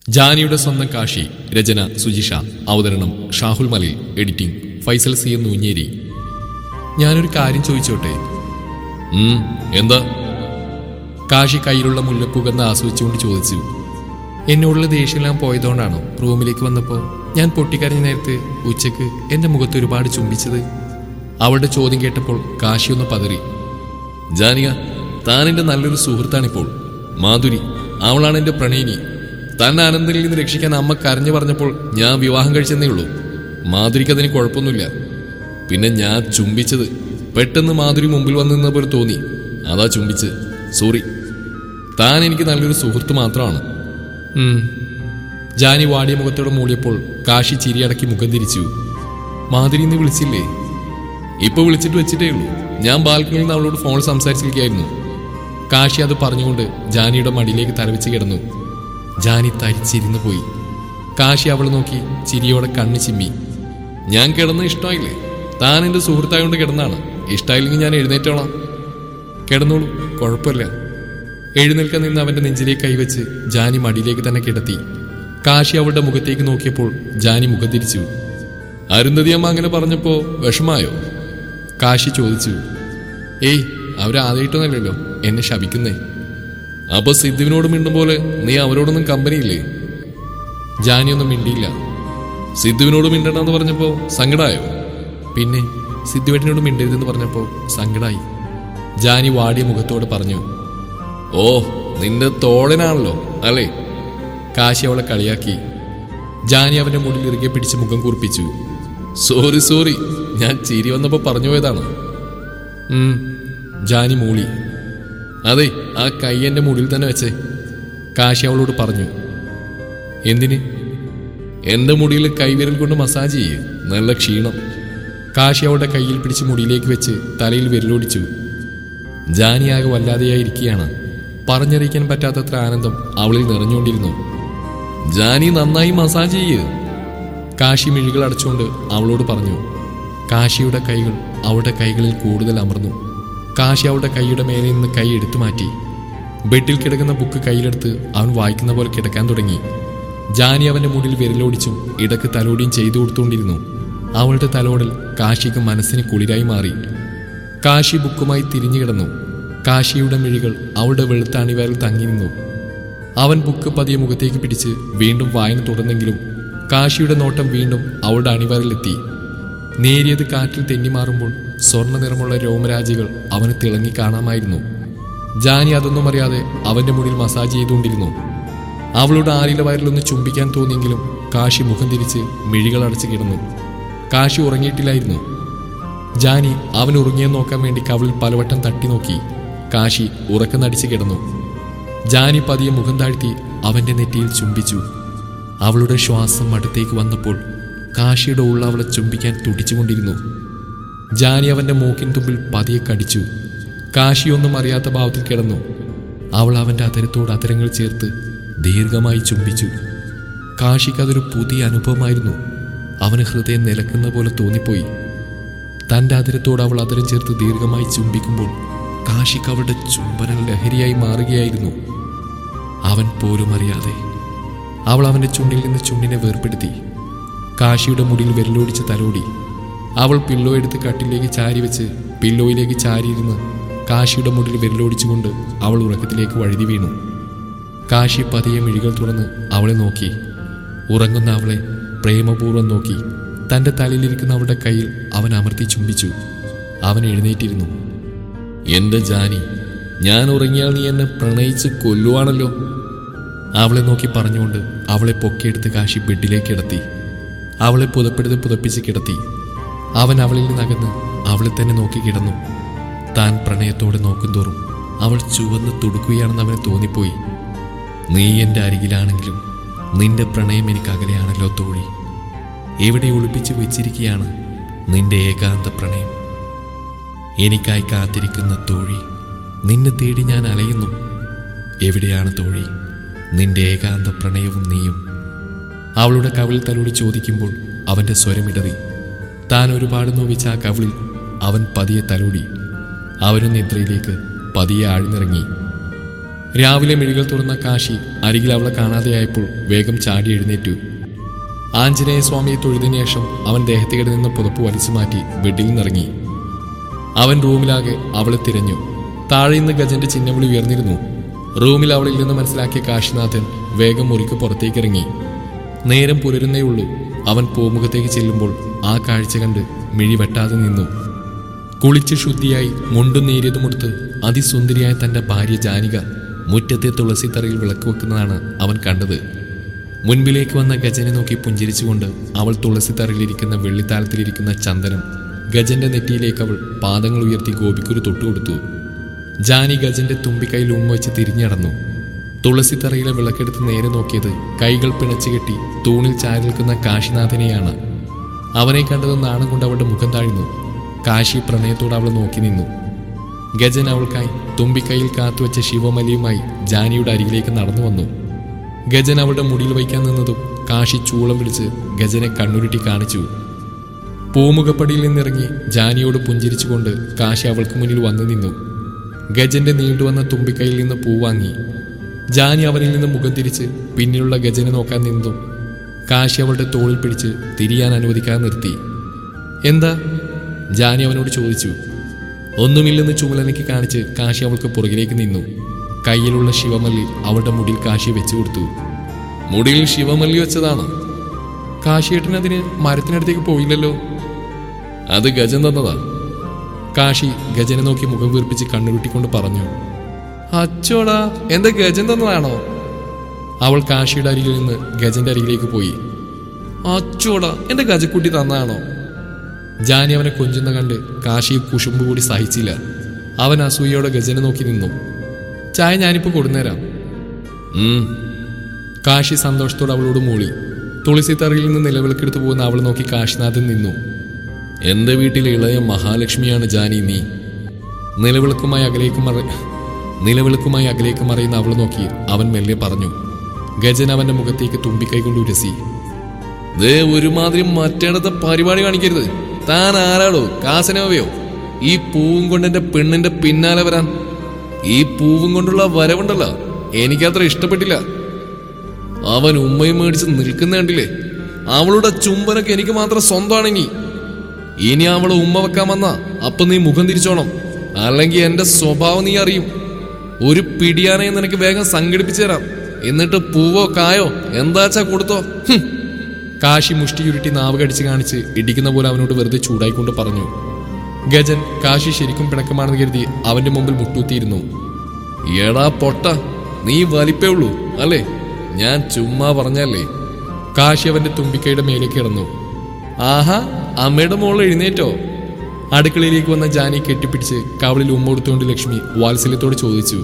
ജാനിയുടെ സ്വന്തം കാശി രചന സുജിഷ അവതരണം Shahul Malil editing Faisal C M Nunjeri ഞാനൊരു കാര്യം ചോദിച്ചോട്ടെ ഉം, എന്താ കാശി കയ്യിലുള്ള മുല്ലപ്പൂകന്ന് ആസ്വദിച്ചുകൊണ്ട് ചോദിച്ചു എന്നോടുള്ള ദേഷ്യമെല്ലാം പോയതുകൊണ്ടാണോ റൂമിലേക്ക് വന്നപ്പോൾ ഞാൻ പൊട്ടിക്കരഞ്ഞ നേരത്ത് ഉച്ചക്ക് എന്റെ മുഖത്ത് ഒരുപാട് ചുംബിച്ചത് അവളുടെ ചോദ്യം കേട്ടപ്പോൾ കാശി ഒന്ന് പതറി ജാനിക താൻ എന്റെ നല്ലൊരു സുഹൃത്താണിപ്പോൾ മാധുരി അവളാണ് എന്റെ പ്രണയിനി തന്നെ അനന്തനിൽ നിന്ന് രക്ഷിക്കാൻ അമ്മ കരഞ്ഞു പറഞ്ഞപ്പോൾ ഞാൻ വിവാഹം കഴിച്ചെന്നേ ഉള്ളൂ മാധുരിക്ക് അതിന് കുഴപ്പമൊന്നുമില്ല പിന്നെ ഞാൻ ചുംബിച്ചത് പെട്ടെന്ന് മാധുരി മുമ്പിൽ വന്നു നിന്ന പോലെ തോന്നി അതാ ചുംബിച്ച് സോറി താൻ എനിക്ക് നല്ലൊരു സുഹൃത്ത് മാത്രമാണ് ഉം. ജാനി വാടിയ മുഖത്തോടെ മൂടിയപ്പോൾ കാശി ചിരിയടക്കി മുഖം തിരിച്ചു മാധുരി ഇന്ന് വിളിച്ചില്ലേ ഇപ്പൊ വിളിച്ചിട്ട് വെച്ചിട്ടേ ഉള്ളൂ ഞാൻ ബാൽക്കണിയിൽ നിന്ന് അവളോട് ഫോണിൽ സംസാരിച്ചിരിക്കുകയായിരുന്നു കാശി അത് പറഞ്ഞുകൊണ്ട് ജാനിയുടെ മടിയിലേക്ക് തലവെച്ച് കിടന്നു ജാനി തരിച്ചിരുന്നു പോയി കാശി അവൾ നോക്കി ചിരിയോടെ കണ്ണു ചിമ്മി ഞാൻ കിടന്ന ഇഷ്ടമായില്ലേ താൻ എന്റെ സുഹൃത്തായോണ്ട് കിടന്നാണ് ഇഷ്ടമായില്ലെങ്കിൽ ഞാൻ എഴുന്നേറ്റോളാം കിടന്നോളൂ കുഴപ്പമില്ല എഴുന്നേൽക്കാൻ നിന്ന് അവന്റെ നെഞ്ചിലേക്ക് കൈവച്ച് ജാനി മടിയിലേക്ക് തന്നെ കിടത്തി കാശി അവളുടെ മുഖത്തേക്ക് നോക്കിയപ്പോൾ ജാനി മുഖം തിരിച്ചു അരുന്ധതി അമ്മ അങ്ങനെ പറഞ്ഞപ്പോ വിഷമായോ കാശി ചോദിച്ചു ഏയ് അവരാദ്യമായിട്ടൊന്നല്ലല്ലോ എന്നെ ശപിക്കുന്നേ അപ്പൊ സിദ്ധുവിനോട് മിണ്ടും പോലെ നീ അവരോടൊന്നും കമ്പനിയില്ലേ ജാനിയൊന്നും മിണ്ടിയില്ല സിദ്ധുവിനോട് മിണ്ടണമെന്ന് പറഞ്ഞപ്പോ സങ്കടായോ പിന്നെ സിദ്ധുവേട്ടനോട് മിണ്ടരുതെന്ന് പറഞ്ഞപ്പോ സങ്കടായി ജാനി വാടിയ മുഖത്തോട് പറഞ്ഞു ഓ നിന്റെ തോളനാണല്ലോ അല്ലേ കാശി അവളെ കളിയാക്കി ജാനി അവന്റെ മുടിൽ ഇറുകെ പിടിച്ച് മുഖം കുറിപ്പിച്ചു സോറി സോറി ഞാൻ ചിരി വന്നപ്പോ പറഞ്ഞു പോയതാണ് ഉം, ജാനി മൂളി അതെ ആ കൈ എന്റെ മുടിയിൽ തന്നെ വെച്ചേ കാശി അവളോട് പറഞ്ഞു എന്തിന് എന്റെ മുടിയിൽ കൈവിരൽ കൊണ്ട് മസാജ് ചെയ്യ് നല്ല ക്ഷീണം കാശി അവളുടെ കയ്യിൽ പിടിച്ച് മുടിയിലേക്ക് വെച്ച് തലയിൽ വിരലോടിച്ചു ജാനിയാകെ വല്ലാതെയായിരിക്കുകയാണ് പറഞ്ഞറിയിക്കാൻ പറ്റാത്തത്ര ആനന്ദം അവളിൽ നിറഞ്ഞുകൊണ്ടിരുന്നു ജാനി നന്നായി മസാജ് ചെയ്യ് കാശി മിഴികൾ അടച്ചുകൊണ്ട് അവളോട് പറഞ്ഞു കാശിയുടെ കൈകൾ അവളുടെ കൈകളിൽ കൂടുതൽ അമർന്നു കാശി അവളുടെ കൈയുടെ മേലെ നിന്ന് കൈ എടുത്തു മാറ്റി ബെഡിൽ കിടക്കുന്ന ബുക്ക് കയ്യിലെടുത്ത് അവൻ വായിക്കുന്ന പോലെ കിടക്കാൻ തുടങ്ങി ജാനി അവന്റെ മുടിൽ വിരലോടിച്ചും ഇടക്ക് തലോടിയും ചെയ്തു കൊടുത്തുകൊണ്ടിരുന്നു അവളുടെ തലോടൽ കാശിക്ക് മനസ്സിന് കുളിരായി മാറി കാശി ബുക്കുമായി തിരിഞ്ഞു കിടന്നു കാശിയുടെ മിഴികൾ അവളുടെ വെളുത്ത അണിവയറിൽ തങ്ങി നിന്നു അവൻ ബുക്ക് പതിയെ മുഖത്തേക്ക് പിടിച്ച് വീണ്ടും വായന തുടർന്നെങ്കിലും കാശിയുടെ നോട്ടം വീണ്ടും അവളുടെ അണിവയറിലെത്തി നേരിയത് കാറ്റിൽ തെന്നിമാറുമ്പോൾ സ്വർണ്ണ നിറമുള്ള രോമരാജികൾ അവന് തിളങ്ങി കാണാമായിരുന്നു ജാനി അതൊന്നും അറിയാതെ അവന്റെ മുടിൽ മസാജ് ചെയ്തുകൊണ്ടിരുന്നു അവളുടെ ആലില വയറിലൊന്ന് ചുംബിക്കാൻ തോന്നിയെങ്കിലും കാശി മുഖം തിരിച്ച് മിഴികൾ അടച്ചു കിടന്നു കാശി ഉറങ്ങിയിട്ടില്ലായിരുന്നു ജാനി അവൻ ഉറങ്ങിയെന്ന് നോക്കാൻ വേണ്ടി കവളിൽ പലവട്ടം തട്ടി നോക്കി കാശി ഉറക്കം നടിച്ചു കിടന്നു ജാനി പതിയെ മുഖം താഴ്ത്തി അവന്റെ നെറ്റിയിൽ ചുംബിച്ചു അവളുടെ ശ്വാസം അടുത്തേക്ക് വന്നപ്പോൾ കാശിയുടെ ഉള്ള അവളെ ചുംബിക്കാൻ തുടിച്ചുകൊണ്ടിരുന്നു ജാനി അവന്റെ മൂക്കിൻ തുമ്പിൽ പതിയെ കടിച്ചു കാശിയൊന്നും അറിയാത്ത ഭാവത്തിൽ കിടന്നു അവൾ അവന്റെ അതരത്തോട് അതരങ്ങൾ ചേർത്ത് ദീർഘമായി ചുംബിച്ചു കാശിക്ക് അതൊരു പുതിയ അനുഭവമായിരുന്നു അവന് ഹൃദയം നിലക്കുന്ന പോലെ തോന്നിപ്പോയി തന്റെ അതിരത്തോട് അവൾ അതിരം ചേർത്ത് ദീർഘമായി ചുംബിക്കുമ്പോൾ കാശിക്ക് അവളുടെ ചുംബന ലഹരിയായി മാറുകയായിരുന്നു അവൻ പോലും അറിയാതെ അവൾ അവന്റെ ചുണ്ടിൽ നിന്ന് ചുണ്ടിനെ വേർപ്പെടുത്തി കാശിയുടെ മുടിയിൽ വിരലോടിച്ച് തലോടി അവൾ പില്ലോ എടുത്ത് കട്ടിലേക്ക് ചാരി വെച്ച് പില്ലോയിലേക്ക് ചാരിയിരുന്ന് കാശിയുടെ മുടിയിൽ വിരലോടിച്ചുകൊണ്ട് അവൾ ഉറക്കത്തിലേക്ക് വഴുതി വീണു കാശി പതിയെ മിഴികൾ തുറന്ന് അവളെ നോക്കി ഉറങ്ങുന്ന അവളെ പ്രേമപൂർവ്വം നോക്കി തന്റെ തലയിലിരിക്കുന്ന അവളുടെ കയ്യിൽ അവൻ അമർത്തി ചുംബിച്ചു അവൻ എഴുന്നേറ്റിരുന്നു എന്റെ ജാനി ഞാൻ ഉറങ്ങിയാൽ നീ എന്നെ പ്രണയിച്ച് കൊല്ലുവാണല്ലോ അവളെ നോക്കി പറഞ്ഞുകൊണ്ട് അവളെ പൊക്കിയെടുത്ത് കാശി ബെഡിലേക്ക് കിടത്തി അവളെ പുതപ്പെടുത്ത് പുതപ്പിച്ച് കിടത്തി അവൻ അവളിൽ നിന്നകന്ന് അവളെ തന്നെ നോക്കി കിടന്നു താൻ പ്രണയത്തോടെ നോക്കുന്തോറും അവൾ ചുവന്ന് തുടുക്കുകയാണെന്ന് അവന് തോന്നിപ്പോയി നീ എൻ്റെ അരികിലാണെങ്കിലും നിന്റെ പ്രണയം എനിക്ക് അകലെയാണല്ലോ തോഴി എവിടെ ഒളിപ്പിച്ചു വെച്ചിരിക്കുകയാണ് നിന്റെ ഏകാന്ത പ്രണയം എനിക്കായി കാത്തിരിക്കുന്ന തോഴി നിന്നെ തേടി ഞാൻ അലയുന്നു എവിടെയാണ് തോഴി നിന്റെ ഏകാന്ത പ്രണയവും നീയും അവളുടെ കവിളിൽ തലോടി ചോദിക്കുമ്പോൾ അവന്റെ സ്വരമിടറി താൻ ഒരുപാട് നോവിച്ച ആ കവിളിൽ അവൻ പതിയെ തലോടി അവരും നിദ്രയിലേക്ക് പതിയെ ആഴ്ന്നിറങ്ങി രാവിലെ മിഴികൾ തുറന്ന കാശി അരികിൽ അവളെ കാണാതെയായപ്പോൾ വേഗം ചാടി എഴുന്നേറ്റു ആഞ്ജനേയ സ്വാമിയെ തൊഴുതിന് ശേഷം അവൻ ദേഹത്തേക്ക് നിന്ന് പുതപ്പ് വലിച്ചു മാറ്റി ബെഡിൽ നിന്നിറങ്ങി അവൻ റൂമിലാകെ അവളെ തിരഞ്ഞു താഴെ നിന്ന് ഗജന്റെ ചിഹ്നവിളി ഉയർന്നിരുന്നു റൂമിൽ അവളിൽ നിന്ന് മനസ്സിലാക്കിയ കാശിനാഥൻ വേഗം മുറിക്ക് പുറത്തേക്കിറങ്ങി നേരം പുലരുന്നേ ഉള്ളൂ അവൻ പൂമുഖത്തേക്ക് ചെല്ലുമ്പോൾ ആ കാഴ്ച കണ്ട് മിഴി വെട്ടാതെ നിന്നു കുളിച്ച് ശുദ്ധിയായി മുണ്ടും നേരിയതുമുടുത്ത് അതിസുന്ദരിയായ തന്റെ ഭാര്യ ജാനിക മുറ്റത്തെ തുളസിത്തറയിൽ വിളക്ക് വെക്കുന്നതാണ് അവൻ കണ്ടത് മുൻപിലേക്ക് വന്ന ഗജനെ നോക്കി പുഞ്ചിരിച്ചുകൊണ്ട് അവൾ തുളസിത്തറയിലിരിക്കുന്ന വെള്ളിത്താലത്തിലിരിക്കുന്ന ചന്ദനം ഗജന്റെ നെറ്റിയിലേക്ക് അവൾ പാദങ്ങൾ ഉയർത്തി ഗോപിക്കൊരു തൊട്ടുകൊടുത്തു ജാനി ഗജന്റെ തുമ്പിക്കൈയിൽ ഉമ്മ വെച്ച് തിരിഞ്ഞടന്നു തുളസിത്തറയിലെ വിളക്കെടുത്ത് നേരെ നോക്കിയത് കൈകൾ പിണച്ചു കെട്ടി തൂണിൽ ചാരി നിൽക്കുന്ന കാശിനാഥനെയാണ് അവനെ കണ്ടത് നാണം കൊണ്ട് അവളുടെ മുഖം താഴ്ന്നു കാശി പ്രണയത്തോടെ അവളെ നോക്കി നിന്നു ഗജൻ അവൾക്കായി തുമ്പിക്കൈയിൽ കാത്തുവച്ച ശിവമലിയുമായി ജാനിയുടെ അരികിലേക്ക് നടന്നു വന്നു ഗജൻ അവളുടെ മുടിയിൽ വയ്ക്കാൻ നിന്നതും കാശി ചൂളം പിടിച്ച് ഗജനെ കണ്ണുരുട്ടി കാണിച്ചു പൂമുഖപ്പടിയിൽ നിന്നിറങ്ങി ജാനിയോട് പുഞ്ചിരിച്ചുകൊണ്ട് കാശി അവൾക്ക് മുന്നിൽ വന്നു നിന്നു ഗജന്റെ നീണ്ടുവന്ന തുമ്പിക്കൈയിൽ നിന്ന് പൂ വാങ്ങി ജാനി അവനിൽ നിന്ന് മുഖം തിരിച്ച് പിന്നിലുള്ള ഗജനെ നോക്കാൻ നിന്നതും കാശി അവളുടെ തോളിൽ പിടിച്ച് തിരിയാൻ അനുവദിക്കാതെ നിർത്തി എന്താ ജാനി അവനോട് ചോദിച്ചു ഒന്നുമില്ലെന്ന് ചുമലനയ്ക്ക് കാണിച്ച് കാശി അവൾക്ക് പുറകിലേക്ക് നിന്നു കയ്യിലുള്ള ശിവമല്ലി അവളുടെ മുടിയിൽ കാശി വെച്ചു കൊടുത്തു മുടിയിൽ ശിവമല്ലി വെച്ചതാണ് കാശിയേട്ടനതിന് മരത്തിനടുത്തേക്ക് പോയില്ലല്ലോ അത് ഗജൻ തന്നതാ കാശി ഗജനെ നോക്കി മുഖം വീർപ്പിച്ച് കണ്ണുരുട്ടിക്കൊണ്ട് പറഞ്ഞു അച്ചോടാ എന്താ ഗജൻ തന്നതാണോ അവൾ കാശിയുടെ അരികിൽ നിന്ന് ഗജന്റെ അരികിലേക്ക് പോയി അച്ചോടാ എന്റെ ഗജക്കുട്ടി തന്നതാണോ ജാനി അവനെ കൊഞ്ചുന്ന കണ്ട് കാശി കുശുമ്പ് കൂടി സഹിച്ചില്ല അവൻ അസൂയയോടെ ഗജനെ നോക്കി നിന്നു ചായ ഞാനിപ്പോ കൊടുന്നേരാം ഉം. കാശി സന്തോഷത്തോടെ അവളോട് മൂളി തുളസിത്തറയിൽ നിന്ന് നിലവിളക്കെടുത്ത് പോകുന്ന അവൾ നോക്കി കാശിനാഥൻ നിന്നു എന്റെ വീട്ടിലെ ഇളയ മഹാലക്ഷ്മിയാണ് ജാനി നീ നിലവിളക്കുമായി അകലേക്ക് മറ നിലവിളക്കുമായി അകലേക്ക് മറയുന്ന അവൾ നോക്കി അവൻ മെല്ലെ പറഞ്ഞു ഗജൻ അവന്റെ മുഖത്തേക്ക് തുമ്പിക്കൈ കൊണ്ട് ഉരസി ദേ ഒരുമാതിരി മറ്റേടത്തെ പരിപാടി കാണിക്കരുത് താൻ ആരാടോ കാസനോവയോ ഈ പൂവും കൊണ്ട് എന്റെ പെണ്ണിന്റെ പിന്നാലെ വരാൻ ഈ പൂവും കൊണ്ടുള്ള വരവുണ്ടല്ലോ എനിക്കത്ര ഇഷ്ടപ്പെട്ടില്ല അവൻ ഉമ്മയും മേടിച്ച് നിൽക്കുന്ന കണ്ടില്ലേ അവളുടെ ചുംബനൊക്കെ എനിക്ക് മാത്രം സ്വന്തമാണ് ഇനി ഇനി അവളെ ഉമ്മ വെക്കാൻ വന്ന അപ്പൊ നീ മുഖം തിരിച്ചോണം അല്ലെങ്കിൽ എന്റെ സ്വഭാവം നീ അറിയും ഒരു പിടിയാനെ നിനക്ക് വേഗം സംഘടിപ്പിച്ചു തരാം എന്നിട്ട് പൂവോ കായോ എന്താച്ചാ കൊടുത്തോ ഹും. കാശി മുഷ്ടി ഉരുട്ടി നാവ് കടിച്ച് കാണിച്ച് ഇടിക്കുന്ന പോലെ അവനോട് വെറുതെ ചൂടായിക്കൊണ്ട് പറഞ്ഞു ഗജൻ കാശി ശരിക്കും പിണക്കമാണെന്ന് കരുതി അവന്റെ മുമ്പിൽ മുട്ടൂത്തിയിരുന്നു എടാ പൊട്ട നീ വലിപ്പേ ഉള്ളൂ അല്ലേ ഞാൻ ചുമ്മാ പറഞ്ഞല്ലേ കാശി അവന്റെ തുമ്പിക്കൈയുടെ മേലേക്ക് കിടന്നു ആഹാ അമ്മയുടെ മോൾ എഴുന്നേറ്റോ അടുക്കളയിലേക്ക് വന്ന ജാനി കെട്ടിപ്പിടിച്ച് കവളിൽ ഉമ്മ കൊടുത്തുകൊണ്ട് ലക്ഷ്മി വാത്സല്യത്തോട് ചോദിച്ചു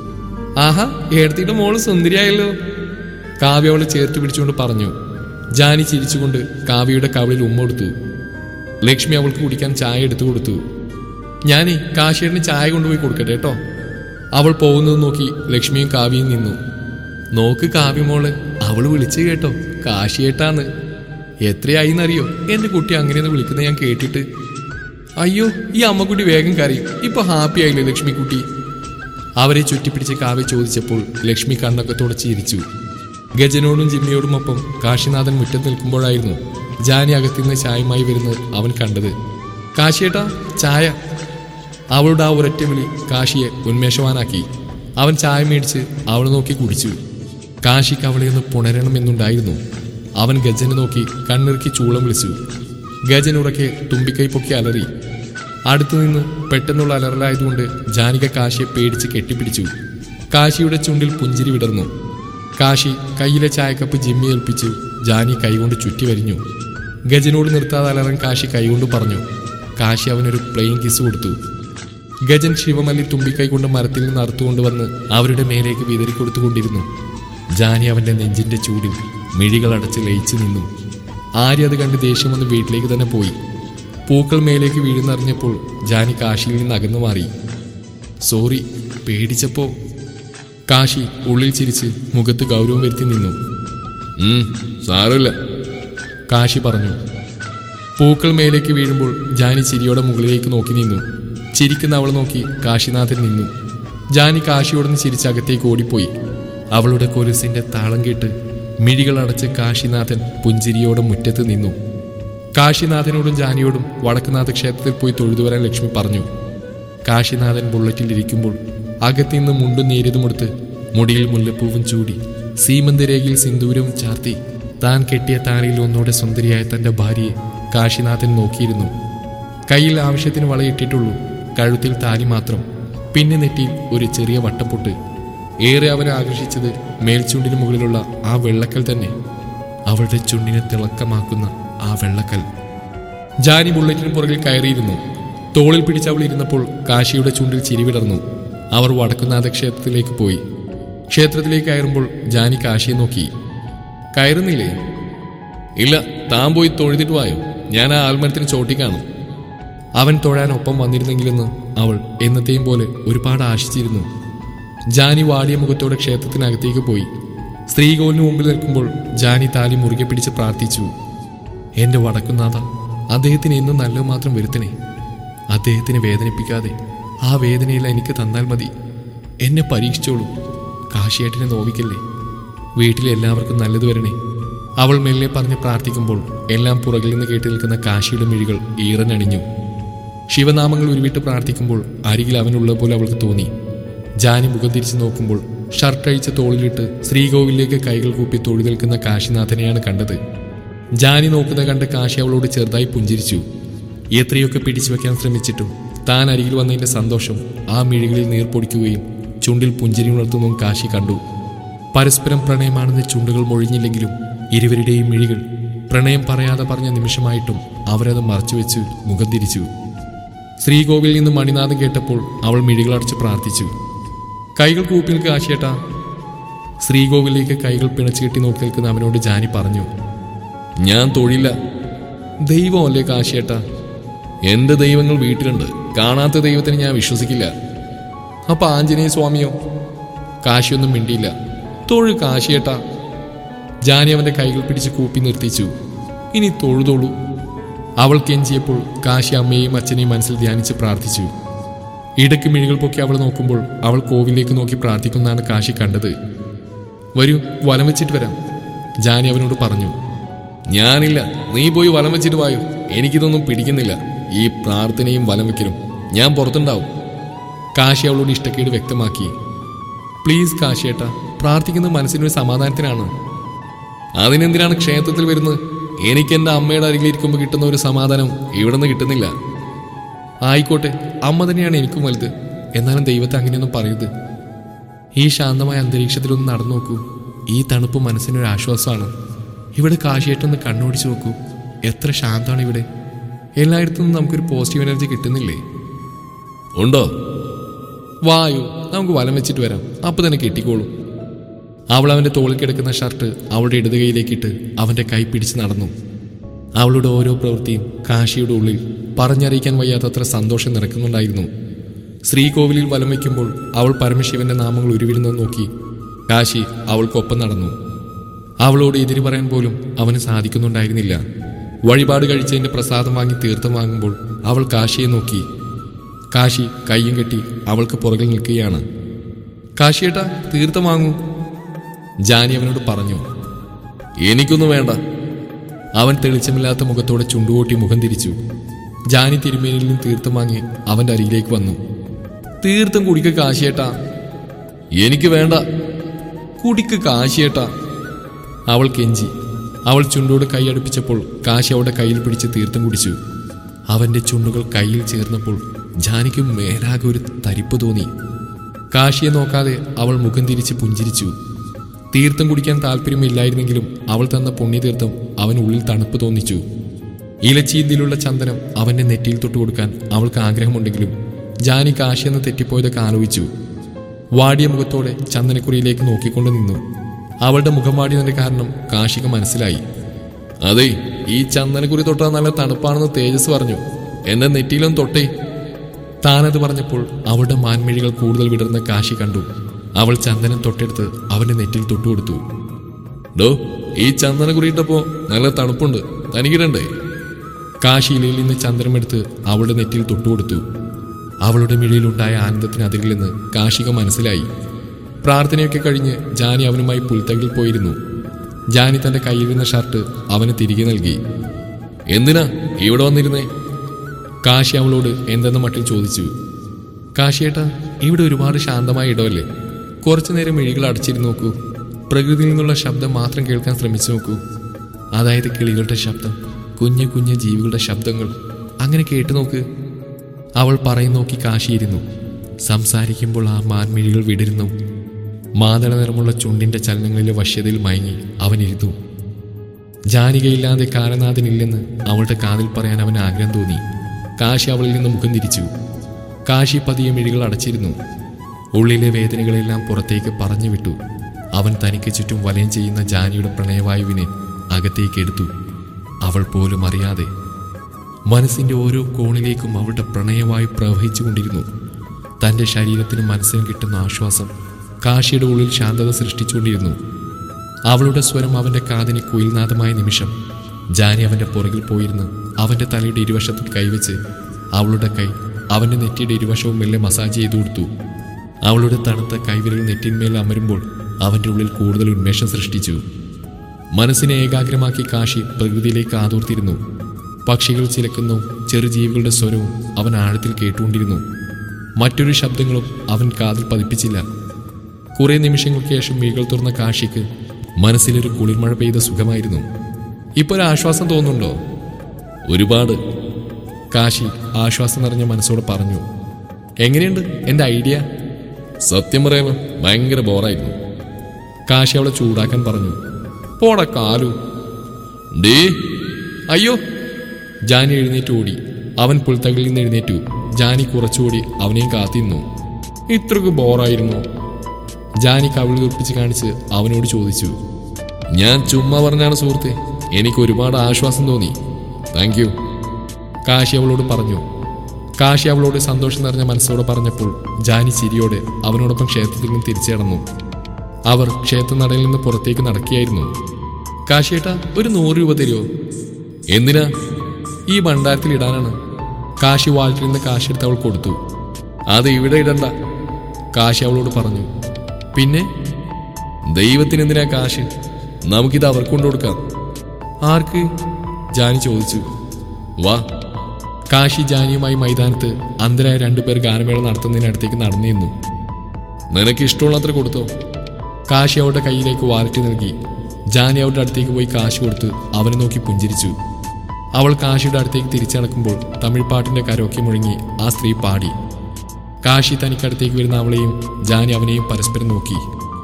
ആഹാ ഏടത്തിയുടെ മോള് സുന്ദരിയായല്ലോ കാവ്യ അവളെ ചേർത്ത് പിടിച്ചുകൊണ്ട് പറഞ്ഞു ജാനി ചിരിച്ചുകൊണ്ട് കാവ്യയുടെ കവളിൽ ഉമ്മ കൊടുത്തു ലക്ഷ്മി അവൾക്ക് കുടിക്കാൻ ചായ എടുത്തു കൊടുത്തു ഞാനേ കാശിയേട്ടന് ചായ കൊണ്ടുപോയി കൊടുക്കട്ടെ കേട്ടോ അവൾ പോകുന്നത് നോക്കി ലക്ഷ്മിയും കാവ്യയും നിന്നു നോക്ക് കാവ്യമോള് അവള് വിളിച്ചു കേട്ടോ കാശിയേട്ടാന്ന് എത്രയായിന്നറിയോ എന്റെ കുട്ടി അങ്ങനെയൊന്ന് വിളിക്കുന്നത് ഞാൻ കേട്ടിട്ട് അയ്യോ ഈ അമ്മക്കുട്ടി വേഗം കരയും ഇപ്പൊ ഹാപ്പി ആയില്ലേ ലക്ഷ്മിക്കുട്ടി അവരെ ചുറ്റിപ്പിടിച്ച് കാവ്യ ചോദിച്ചപ്പോൾ ലക്ഷ്മി കണ്ണൊക്കെ തുടച്ച് ചിരിച്ചു ഗജനോടും ജിമ്മിയോടുമൊപ്പം കാശിനാഥൻ മുറ്റത്ത് നിൽക്കുമ്പോഴായിരുന്നു ജാനി അകത്തുനിന്ന് ചായയുമായി വരുന്നത് അവൻ കണ്ടത് കാശിയേട്ടാ ചായ അവളുടെ ആ ഒരൊറ്റ വിളി കാശിയെ ഉന്മേഷവാനാക്കി അവൻ ചായ മേടിച്ച് അവളെ നോക്കി കുടിച്ചു കാശിക്ക് അവളെ ഒന്ന് പുണരണമെന്നുണ്ടായിരുന്നു അവൻ ഗജനെ നോക്കി കണ്ണിറുക്കി ചൂളം വിളിച്ചു ഗജൻ ഉറക്കെ തുമ്പിക്കൈ പൊക്കി അലറി അടുത്തുനിന്ന് പെട്ടെന്നുള്ള അലറലായതുകൊണ്ട് ജാനിക കാശിയെ പേടിച്ച് കെട്ടിപ്പിടിച്ചു കാശിയുടെ ചുണ്ടിൽ പുഞ്ചിരി വിടർന്നു കാശി കയ്യിലെ ചായക്കപ്പ് ജിമ്മി ഏൽപ്പിച്ചു ജാനി കൈകൊണ്ട് ചുറ്റി വരിഞ്ഞു ഗജനോട് നിർത്താതെ അലറാൻ കാശി കൈകൊണ്ട് പറഞ്ഞു കാശി അവനൊരു പ്ലെയിൻ കിസ് കൊടുത്തു ഗജൻ ശിവമല്ലി തുമ്പിക്കൈ കൊണ്ട് മരത്തിൽ നിന്ന് അറുത്തുകൊണ്ടുവന്ന് അവരുടെ മേലേക്ക് വിതറി കൊടുത്തുകൊണ്ടിരുന്നു ജാനി അവന്റെ നെഞ്ചിന്റെ ചൂടിൽ മിഴികൾ അടച്ച് ലയിച്ചു നിന്നു ആര്യ അത് കണ്ട് ദേഷ്യം വന്ന് വീട്ടിലേക്ക് തന്നെ പോയി പൂക്കൾ മേലേക്ക് വീഴുന്നറിഞ്ഞപ്പോൾ ജാനി കാശിയിൽ നിന്ന് അകന്നു മാറി സോറി പേടിച്ചപ്പോ കാശി ഉള്ളിൽ ചിരിച്ച് മുഖത്ത് ഗൗരവം വരുത്തി നിന്നു ഉം, സാരമില്ല കാശി പറഞ്ഞു പൂക്കൾ മേലേക്ക് വീഴുമ്പോൾ ജാനി ചിരിയോടെ മുകളിലേക്ക് നോക്കി നിന്നു ചിരിക്കുന്ന അവളെ നോക്കി കാശിനാഥൻ നിന്നു ജാനി കാശിയോടൊന്ന് ചിരിച്ചകത്തേക്ക് ഓടിപ്പോയി അവളുടെ കൊലുസിന്റെ താളം കേട്ട് മിഴികൾ അടച്ച് കാശിനാഥൻ പുഞ്ചിരിയോടെ മുറ്റത്ത് നിന്നു കാശിനാഥനോടും ജാനിയോടും വടക്കുനാഥ ക്ഷേത്രത്തിൽ പോയി തൊഴുതുവരാൻ ലക്ഷ്മി പറഞ്ഞു കാശിനാഥൻ ബുള്ളറ്റിൽ ഇരിക്കുമ്പോൾ അകത്തുനിന്ന് മുണ്ടും നേരിയതുമെടുത്ത് മുടിയിൽ മുല്ലപ്പൂവും ചൂടി സീമന്തരേഖയിൽ സിന്ദൂരവും ചാർത്തി താൻ കെട്ടിയ താലിയിൽ ഒന്നോടെ സുന്ദരിയായ തന്റെ ഭാര്യയെ കാശിനാഥൻ നോക്കിയിരുന്നു കയ്യിൽ ആവശ്യത്തിന് വളയിട്ടിട്ടുള്ളൂ കഴുത്തിൽ താലി മാത്രം പിന്നെ നെറ്റിയിൽ ഒരു ചെറിയ വട്ടപ്പൊട്ട് ഏറെ അവനെ ആകർഷിച്ചത് മേൽച്ചുണ്ടിന് മുകളിലുള്ള ആ വെള്ളക്കൽ തന്നെ അവളുടെ ചുണ്ടിനെ തിളക്കമാക്കുന്ന ആ വെള്ളക്കൽ ജാനി ബുള്ളറ്റിന് പുറകിൽ കയറിയിരുന്നു തോളിൽ പിടിച്ച് അവൾ ഇരുന്നപ്പോൾ കാശിയുടെ ചുണ്ടിൽ ചിരിവിടർന്നു അവർ വടക്കുന്നാഥ ക്ഷേത്രത്തിലേക്ക് പോയി ക്ഷേത്രത്തിലേക്ക് കയറുമ്പോൾ ജാനി കാശിയെ നോക്കി കയറുന്നില്ലേ ഇല്ല താൻ പോയി തൊഴുതിട്ട് വായോ ഞാൻ ആ ആൽമരത്തിന് ചോട്ടി കാണും അവൻ തൊഴാൻ ഒപ്പം വന്നിരുന്നെങ്കിലെന്ന് അവൾ എന്നത്തെയും പോലെ ഒരുപാട് ആശിച്ചിരുന്നു ജാനി വാടിയ മുഖത്തോടെ ക്ഷേത്രത്തിനകത്തേക്ക് പോയി സ്ത്രീകോലിന് മുമ്പിൽ നിൽക്കുമ്പോൾ ജാനി താലി മുറുകെ പിടിച്ച് പ്രാർത്ഥിച്ചു എന്റെ വടക്കുന്നാഥ അദ്ദേഹത്തിന് എന്നും നല്ലത് മാത്രം വരുത്തണേ അദ്ദേഹത്തിനെ വേദനിപ്പിക്കാതെ ആ വേദനയില്ല എനിക്ക് തന്നാൽ മതി എന്നെ പരീക്ഷിച്ചോളൂ കാശിയേട്ടിനെ നോവിക്കല്ലേ വീട്ടിലെ എല്ലാവർക്കും നല്ലത് വരണേ അവൾ മെല്ലെ പറഞ്ഞ് പ്രാർത്ഥിക്കുമ്പോൾ എല്ലാം പുറകിൽ നിന്ന് കേട്ട് നിൽക്കുന്ന കാശിയുടെ മിഴികൾ ഈറനണിഞ്ഞു ശിവനാമങ്ങൾ ഉരുവിട്ട് പ്രാർത്ഥിക്കുമ്പോൾ അരികിൽ അവനുള്ള പോലെ അവൾക്ക് തോന്നി ജാനി മുഖം തിരിച്ചു നോക്കുമ്പോൾ ഷർട്ട് അഴിച്ച് തോളിലിട്ട് ശ്രീകോവിലേക്ക് കൈകൾ കൂപ്പി തൊഴി നിൽക്കുന്ന കാശിനാഥനെയാണ് കണ്ടത് ജാനി നോക്കുന്ന കണ്ട് കാശി അവളോട് ചെറുതായി പുഞ്ചിരിച്ചു എത്രയൊക്കെ പിടിച്ചു വെക്കാൻ ശ്രമിച്ചിട്ടും താൻ അരികിൽ വന്നതിന്റെ സന്തോഷം ആ മിഴികളിൽ നീർപ്പൊടിക്കുകയും ചുണ്ടിൽ പുഞ്ചിരി ഉണർത്തുന്നതും കാശി കണ്ടു പരസ്പരം പ്രണയമാണെന്ന് ചുണ്ടുകൾ മൊഴിഞ്ഞില്ലെങ്കിലും ഇരുവരുടെയും മിഴികൾ പ്രണയം പറയാതെ പറഞ്ഞ നിമിഷമായിട്ടും അവരത് മറച്ചുവെച്ച് മുഖം തിരിച്ചു ശ്രീകോവിൽ നിന്ന് മണിനാഥം കേട്ടപ്പോൾ അവൾ മിഴികളടച്ച് പ്രാർത്ഥിച്ചു കൈകൾ കൂപ്പി നിൽക്കുക ആശയേട്ടാ ശ്രീകോവിലേക്ക് കൈകൾ പിണച്ചു കെട്ടി നോക്കി നിൽക്കുന്ന അവനോട് ജാനി പറഞ്ഞു ഞാൻ തൊഴില്ല ദൈവമല്ലേ കാശിയേട്ടാ എന്റെ ദൈവങ്ങൾ വീട്ടിലുണ്ട് കാണാത്ത ദൈവത്തിന് ഞാൻ വിശ്വസിക്കില്ല അപ്പൊ ആഞ്ജനേയ സ്വാമിയോ കാശിയൊന്നും മിണ്ടിയില്ല തൊഴു കാശിയേട്ടാ ജാനി അവന്റെ കൈകൾ പിടിച്ച് കൂപ്പി നിർത്തിച്ചു ഇനി തൊഴുതൊളൂ അവൾ കെഞ്ചിയപ്പോൾ കാശി അമ്മയെയും അച്ഛനെയും മനസ്സിൽ ധ്യാനിച്ച് പ്രാർത്ഥിച്ചു ഇടയ്ക്ക് മിഴികൾ പൊക്കി അവൾ നോക്കുമ്പോൾ അവൾ കോവിലേക്ക് നോക്കി പ്രാർത്ഥിക്കുന്നതാണ് കാശി കണ്ടത് വരൂ വലം വെച്ചിട്ട് വരാം ജാനി അവനോട് പറഞ്ഞു ഞാനില്ല നീ പോയി വലം വെച്ചിട്ട് വായു എനിക്കിതൊന്നും പിടിക്കുന്നില്ല ഈ പ്രാർത്ഥനയും വലം വെക്കലും ഞാൻ പുറത്തുണ്ടാവും കാശി അവളോട് ഇഷ്ടക്കേട് വ്യക്തമാക്കി പ്ലീസ് കാശിയേട്ടാ പ്രാർത്ഥിക്കുന്നത് മനസ്സിനൊരു സമാധാനത്തിനാണ് അതിനെന്തിനാണ് ക്ഷേത്രത്തിൽ വരുന്നത് എനിക്ക് എൻ്റെ അമ്മയുടെ അരികിലിരിക്കുമ്പോൾ കിട്ടുന്ന ഒരു സമാധാനം ഇവിടെ നിന്ന് കിട്ടുന്നില്ല ആയിക്കോട്ടെ അമ്മ തന്നെയാണ് എനിക്കും വലുത് എന്നാലും ദൈവത്തെ അങ്ങനെയൊന്നും പറയരുത് ഈ ശാന്തമായ അന്തരീക്ഷത്തിലൊന്ന് നടന്നു നോക്കൂ ഈ തണുപ്പ് മനസ്സിനൊരു ആശ്വാസമാണ് ഇവിടെ കാശിയായിട്ടൊന്ന് കണ്ണോടിച്ചു നോക്കൂ എത്ര ശാന്തമാണ് ഇവിടെ എല്ലായിടത്തു നിന്നും നമുക്കൊരു പോസിറ്റീവ് എനർജി കിട്ടുന്നില്ലേ ഉണ്ടോ വായു നമുക്ക് വലം വെച്ചിട്ട് വരാം അപ്പൊ തന്നെ കെട്ടിക്കോളും അവൾ അവന്റെ തോളിൽ കിടക്കുന്ന ഷർട്ട് അവളുടെ ഇടത് കൈയിലേക്കിട്ട് അവന്റെ കൈ പിടിച്ച് നടന്നു അവളുടെ ഓരോ പ്രവൃത്തിയും കാശിയുടെ ഉള്ളിൽ പറഞ്ഞറിയിക്കാൻ വയ്യാത്തത്ര സന്തോഷം നിറക്കുന്നുണ്ടായിരുന്നു ശ്രീകോവിലിൽ വലം വയ്ക്കുമ്പോൾ അവൾ പരമശിവന്റെ നാമങ്ങൾ ഉരുവിടുന്നത് നോക്കി കാശി അവൾക്കൊപ്പം നടന്നു അവളോട് എതിര് പറയാൻ പോലും അവന് സാധിക്കുന്നുണ്ടായിരുന്നില്ല വഴിപാട് കഴിച്ചതിന്റെ പ്രസാദം വാങ്ങി തീർത്ഥം വാങ്ങുമ്പോൾ അവൾ കാശിയെ നോക്കി കാശി കയ്യും കെട്ടി അവൾക്ക് പുറകിൽ നിൽക്കുകയാണ് കാശിയേട്ടാ തീർത്ഥം വാങ്ങൂ ജാനി അവനോട് പറഞ്ഞു എനിക്കൊന്നും വേണ്ട അവൻ തെളിച്ചമില്ലാത്ത മുഖത്തോടെ ചുണ്ടുകൂട്ടി മുഖം തിരിച്ചു ജാനി തിരുമേനിയിൽ നിന്ന് തീർത്ഥം വാങ്ങി അവന്റെ അരികിലേക്ക് വന്നു തീർത്ഥം കുടിക്ക് കാശിയേട്ടാ എനിക്ക് വേണ്ട കുടിക്ക് കാശിയേട്ടാ അവൾ കെഞ്ചി അവൾ ചുണ്ടോട് കൈയടുപ്പിച്ചപ്പോൾ കാശി അവളുടെ കയ്യിൽ പിടിച്ച് തീർത്ഥം കുടിച്ചു അവന്റെ ചുണ്ടുകൾ കയ്യിൽ ചേർന്നപ്പോൾ ജാനിക്കും മേലാകെ ഒരു തരിപ്പ് തോന്നി കാശിയെ നോക്കാതെ അവൾ മുഖം തിരിച്ച് പുഞ്ചിരിച്ചു തീർത്ഥം കുടിക്കാൻ താല്പര്യമില്ലായിരുന്നെങ്കിലും അവൾ തന്ന പുണ്യതീർത്ഥം അവനുള്ളിൽ തണുപ്പ് തോന്നിച്ചു ഇലച്ചീന്തിലുള്ള ചന്ദനം അവന്റെ നെറ്റിയിൽ തൊട്ടു കൊടുക്കാൻ അവൾക്ക് ആഗ്രഹമുണ്ടെങ്കിലും ജാനി കാശിയെന്ന് തെറ്റിപ്പോയതൊക്കെ ആലോചിച്ചു വാടിയ മുഖത്തോടെ ചന്ദനക്കുറിയിലേക്ക് നോക്കിക്കൊണ്ട് നിന്നു അവളുടെ മുഖം വാടിയതിന്റെ കാരണം കാശിക മനസ്സിലായി അതെ ഈ ചന്ദനക്കുറി തൊട്ടാൽ നല്ല തണുപ്പാണെന്ന് തേജസ് പറഞ്ഞു എന്റെ നെറ്റിയിലും തൊട്ടേ താനത് പറഞ്ഞപ്പോൾ അവളുടെ മാൻമിഴികൾ കൂടുതൽ വിടർന്ന കാശി കണ്ടു അവൾ ചന്ദനം തൊട്ടെടുത്ത് അവന്റെ നെറ്റിൽ തൊട്ടുകൊടുത്തു ഡോ ഈ ചന്ദന കുറിയിട്ടപ്പോ നല്ല തണുപ്പുണ്ട് തനിക്കിടണ്ടേ കാശിയിലയിൽ നിന്ന് ചന്ദനമെടുത്ത് അവളുടെ നെറ്റിൽ തൊട്ടുകൊടുത്തു അവളുടെ മിഴിയിലുണ്ടായ ആനന്ദത്തിന് അതിരില്ലെന്ന് കാശിക മനസ്സിലായി പ്രാർത്ഥനയൊക്കെ കഴിഞ്ഞ് ജാനി അവനുമായി പുൽത്തകിൽ പോയിരുന്നു ജാനി തന്റെ കയ്യിലിരുന്ന ഷർട്ട് അവന് തിരികെ നൽകി എന്തിനാ ഇവിടെ വന്നിരുന്നേ കാശി അവളോട് എന്തെന്ന മട്ടിൽ ചോദിച്ചു കാശിയേട്ടാ ഇവിടെ ഒരുപാട് ശാന്തമായ ഇടമല്ലേ കുറച്ചു നേരം മിഴികൾ അടച്ചിരുന്ന് നോക്കൂ പ്രകൃതിയിൽ നിന്നുള്ള ശബ്ദം മാത്രം കേൾക്കാൻ ശ്രമിച്ചു നോക്കൂ അതായത് കിളികളുടെ ശബ്ദം കുഞ്ഞു കുഞ്ഞു ജീവികളുടെ ശബ്ദങ്ങൾ അങ്ങനെ കേട്ടു നോക്ക് അവൾ പറയും നോക്കി കാശിയിരുന്നു സംസാരിക്കുമ്പോൾ ആ മാൻമിഴികൾ വിടരുന്നു മാതള നിറമുള്ള ചുണ്ടിന്റെ ചലനങ്ങളിലെ വശ്യതയിൽ മയങ്ങി അവനിരുന്നു ജാനികയില്ലാതെ കാലനാഥനില്ലെന്ന് അവളുടെ കാതിൽ പറയാൻ അവൻ ആഗ്രഹം തോന്നി കാശി അവളിൽ നിന്ന് മുഖം തിരിച്ചു കാശി പതിയെ മിഴികൾ അടച്ചിരുന്നു ഉള്ളിലെ വേദനകളെല്ലാം പുറത്തേക്ക് പറഞ്ഞു വിട്ടു അവൻ തനിക്ക് ചുറ്റും വലയം ചെയ്യുന്ന ജാനിയുടെ പ്രണയവായുവിനെ അകത്തേക്ക് എടുത്തു അവൾ പോലും അറിയാതെ മനസ്സിന്റെ ഓരോ കോണിലേക്കും അവളുടെ പ്രണയവായു പ്രവഹിച്ചുകൊണ്ടിരുന്നു തന്റെ ശരീരത്തിനും മനസ്സിനും കിട്ടുന്ന ആശ്വാസം കാശിയുടെ ഉള്ളിൽ ശാന്തത സൃഷ്ടിച്ചുകൊണ്ടിരുന്നു അവളുടെ സ്വരം അവന്റെ കാതിന് കുയിൽനാഥമായ നിമിഷം ജാനി അവന്റെ പുറകിൽ പോയിരുന്ന് അവന്റെ തലയുടെ ഇരുവശത്തും കൈവച്ച് അവളുടെ കൈ അവന്റെ നെറ്റിയുടെ ഇരുവശവും മെല്ലെ മസാജ് ചെയ്തു കൊടുത്തു അവളുടെ തണുത്ത കൈവിരൽ നെറ്റിന്മേൽ അമരുമ്പോൾ അവന്റെ ഉള്ളിൽ കൂടുതൽ ഉന്മേഷം സൃഷ്ടിച്ചു മനസ്സിനെ ഏകാഗ്രമാക്കി കാശി പ്രകൃതിയിലേക്ക് ആതോർത്തിരുന്നു പക്ഷികൾ ചിലക്കുന്നു ചെറുജീവികളുടെ സ്വരവും അവൻ ആഴത്തിൽ കേട്ടുകൊണ്ടിരുന്നു മറ്റൊരു ശബ്ദങ്ങളും അവൻ കാതിൽ പതിപ്പിച്ചില്ല കുറെ നിമിഷങ്ങൾക്ക് ശേഷം മിഴികൾ തുറന്ന കാശിക്ക് മനസ്സിലൊരു കുളിർമഴ പെയ്ത സുഖമായിരുന്നു ഇപ്പൊ ഒരു ആശ്വാസം തോന്നുന്നുണ്ടോ ഒരുപാട് കാശി ആശ്വാസം നിറഞ്ഞ മനസ്സോടെ പറഞ്ഞു എങ്ങനെയുണ്ട് എന്റെ ഐഡിയ സത്യം പറയാമോ ഭയങ്കര ബോറായിരുന്നു കാശി അവളെ ചൂടാക്കാൻ പറഞ്ഞു പോട കാലു ഡേ അയ്യോ ജാനി എഴുന്നേറ്റ് ഓടി അവൻ പുൽത്തകളിൽ നിന്ന് എഴുന്നേറ്റു ജാനി കുറച്ചുകൂടി അവനെയും കാത്തിരുന്നു ഇത്രക്ക് ബോറായിരുന്നു ജാനി കവിൾ ഉറപ്പിച്ച് കാണിച്ച് അവനോട് ചോദിച്ചു ഞാൻ ചുമ്മാ പറഞ്ഞാണ് സുഹൃത്തെ എനിക്ക് ഒരുപാട് ആശ്വാസം തോന്നി താങ്ക് യു കാശി അവളോട് പറഞ്ഞു കാശി അവളോട് സന്തോഷം നിറഞ്ഞ മനസ്സോടെ പറഞ്ഞപ്പോൾ ജാനി ചിരിയോടെ അവനോടൊപ്പം ക്ഷേത്രത്തിൽ നിന്ന് തിരിച്ചു കടന്നു അവർ ക്ഷേത്രനടയിൽ നിന്ന് പുറത്തേക്ക് നടക്കുകയായിരുന്നു കാശിയേട്ടാ ഒരു നൂറ് രൂപ തരുമോ എന്തിനാ ഈ ഭണ്ഡാരത്തിൽ ഇടാനാണ് കാശി വാൾട്ടിൽ നിന്ന് കാശി എടുത്ത് അവൾ കൊടുത്തു അത് ഇവിടെ ഇടണ്ട കാശി അവളോട് പറഞ്ഞു പിന്നെ ദൈവത്തിന് എന്തിനാ കാശ് നമുക്കിത് അവർക്ക് കൊണ്ടു കൊടുക്കാം ആർക്ക് ജാനി ചോദിച്ചു വാ കാശി ജാനിയുമായി മൈതാനത്ത് അന്തരായ രണ്ടുപേർ ഗാനമേള നടത്തുന്നതിനടുത്തേക്ക് നടന്നു നിന്നു നിനക്ക് ഇഷ്ടമുള്ളത്ര കൊടുത്തോ കാശി അവളുടെ കയ്യിലേക്ക് വാലറ്റ് നൽകി ജാനി അവളുടെ അടുത്തേക്ക് പോയി കാശ് കൊടുത്ത് അവനെ നോക്കി പുഞ്ചിരിച്ചു അവൾ കാശിയുടെ അടുത്തേക്ക് തിരിച്ചടക്കുമ്പോൾ തമിഴ് പാട്ടിന്റെ കരോക്കെ മുഴങ്ങി ആ സ്ത്രീ പാടി കാശി തനിക്കടുത്തേക്ക് വരുന്ന അവളെയും ജാനി അവനെയും പരസ്പരം നോക്കി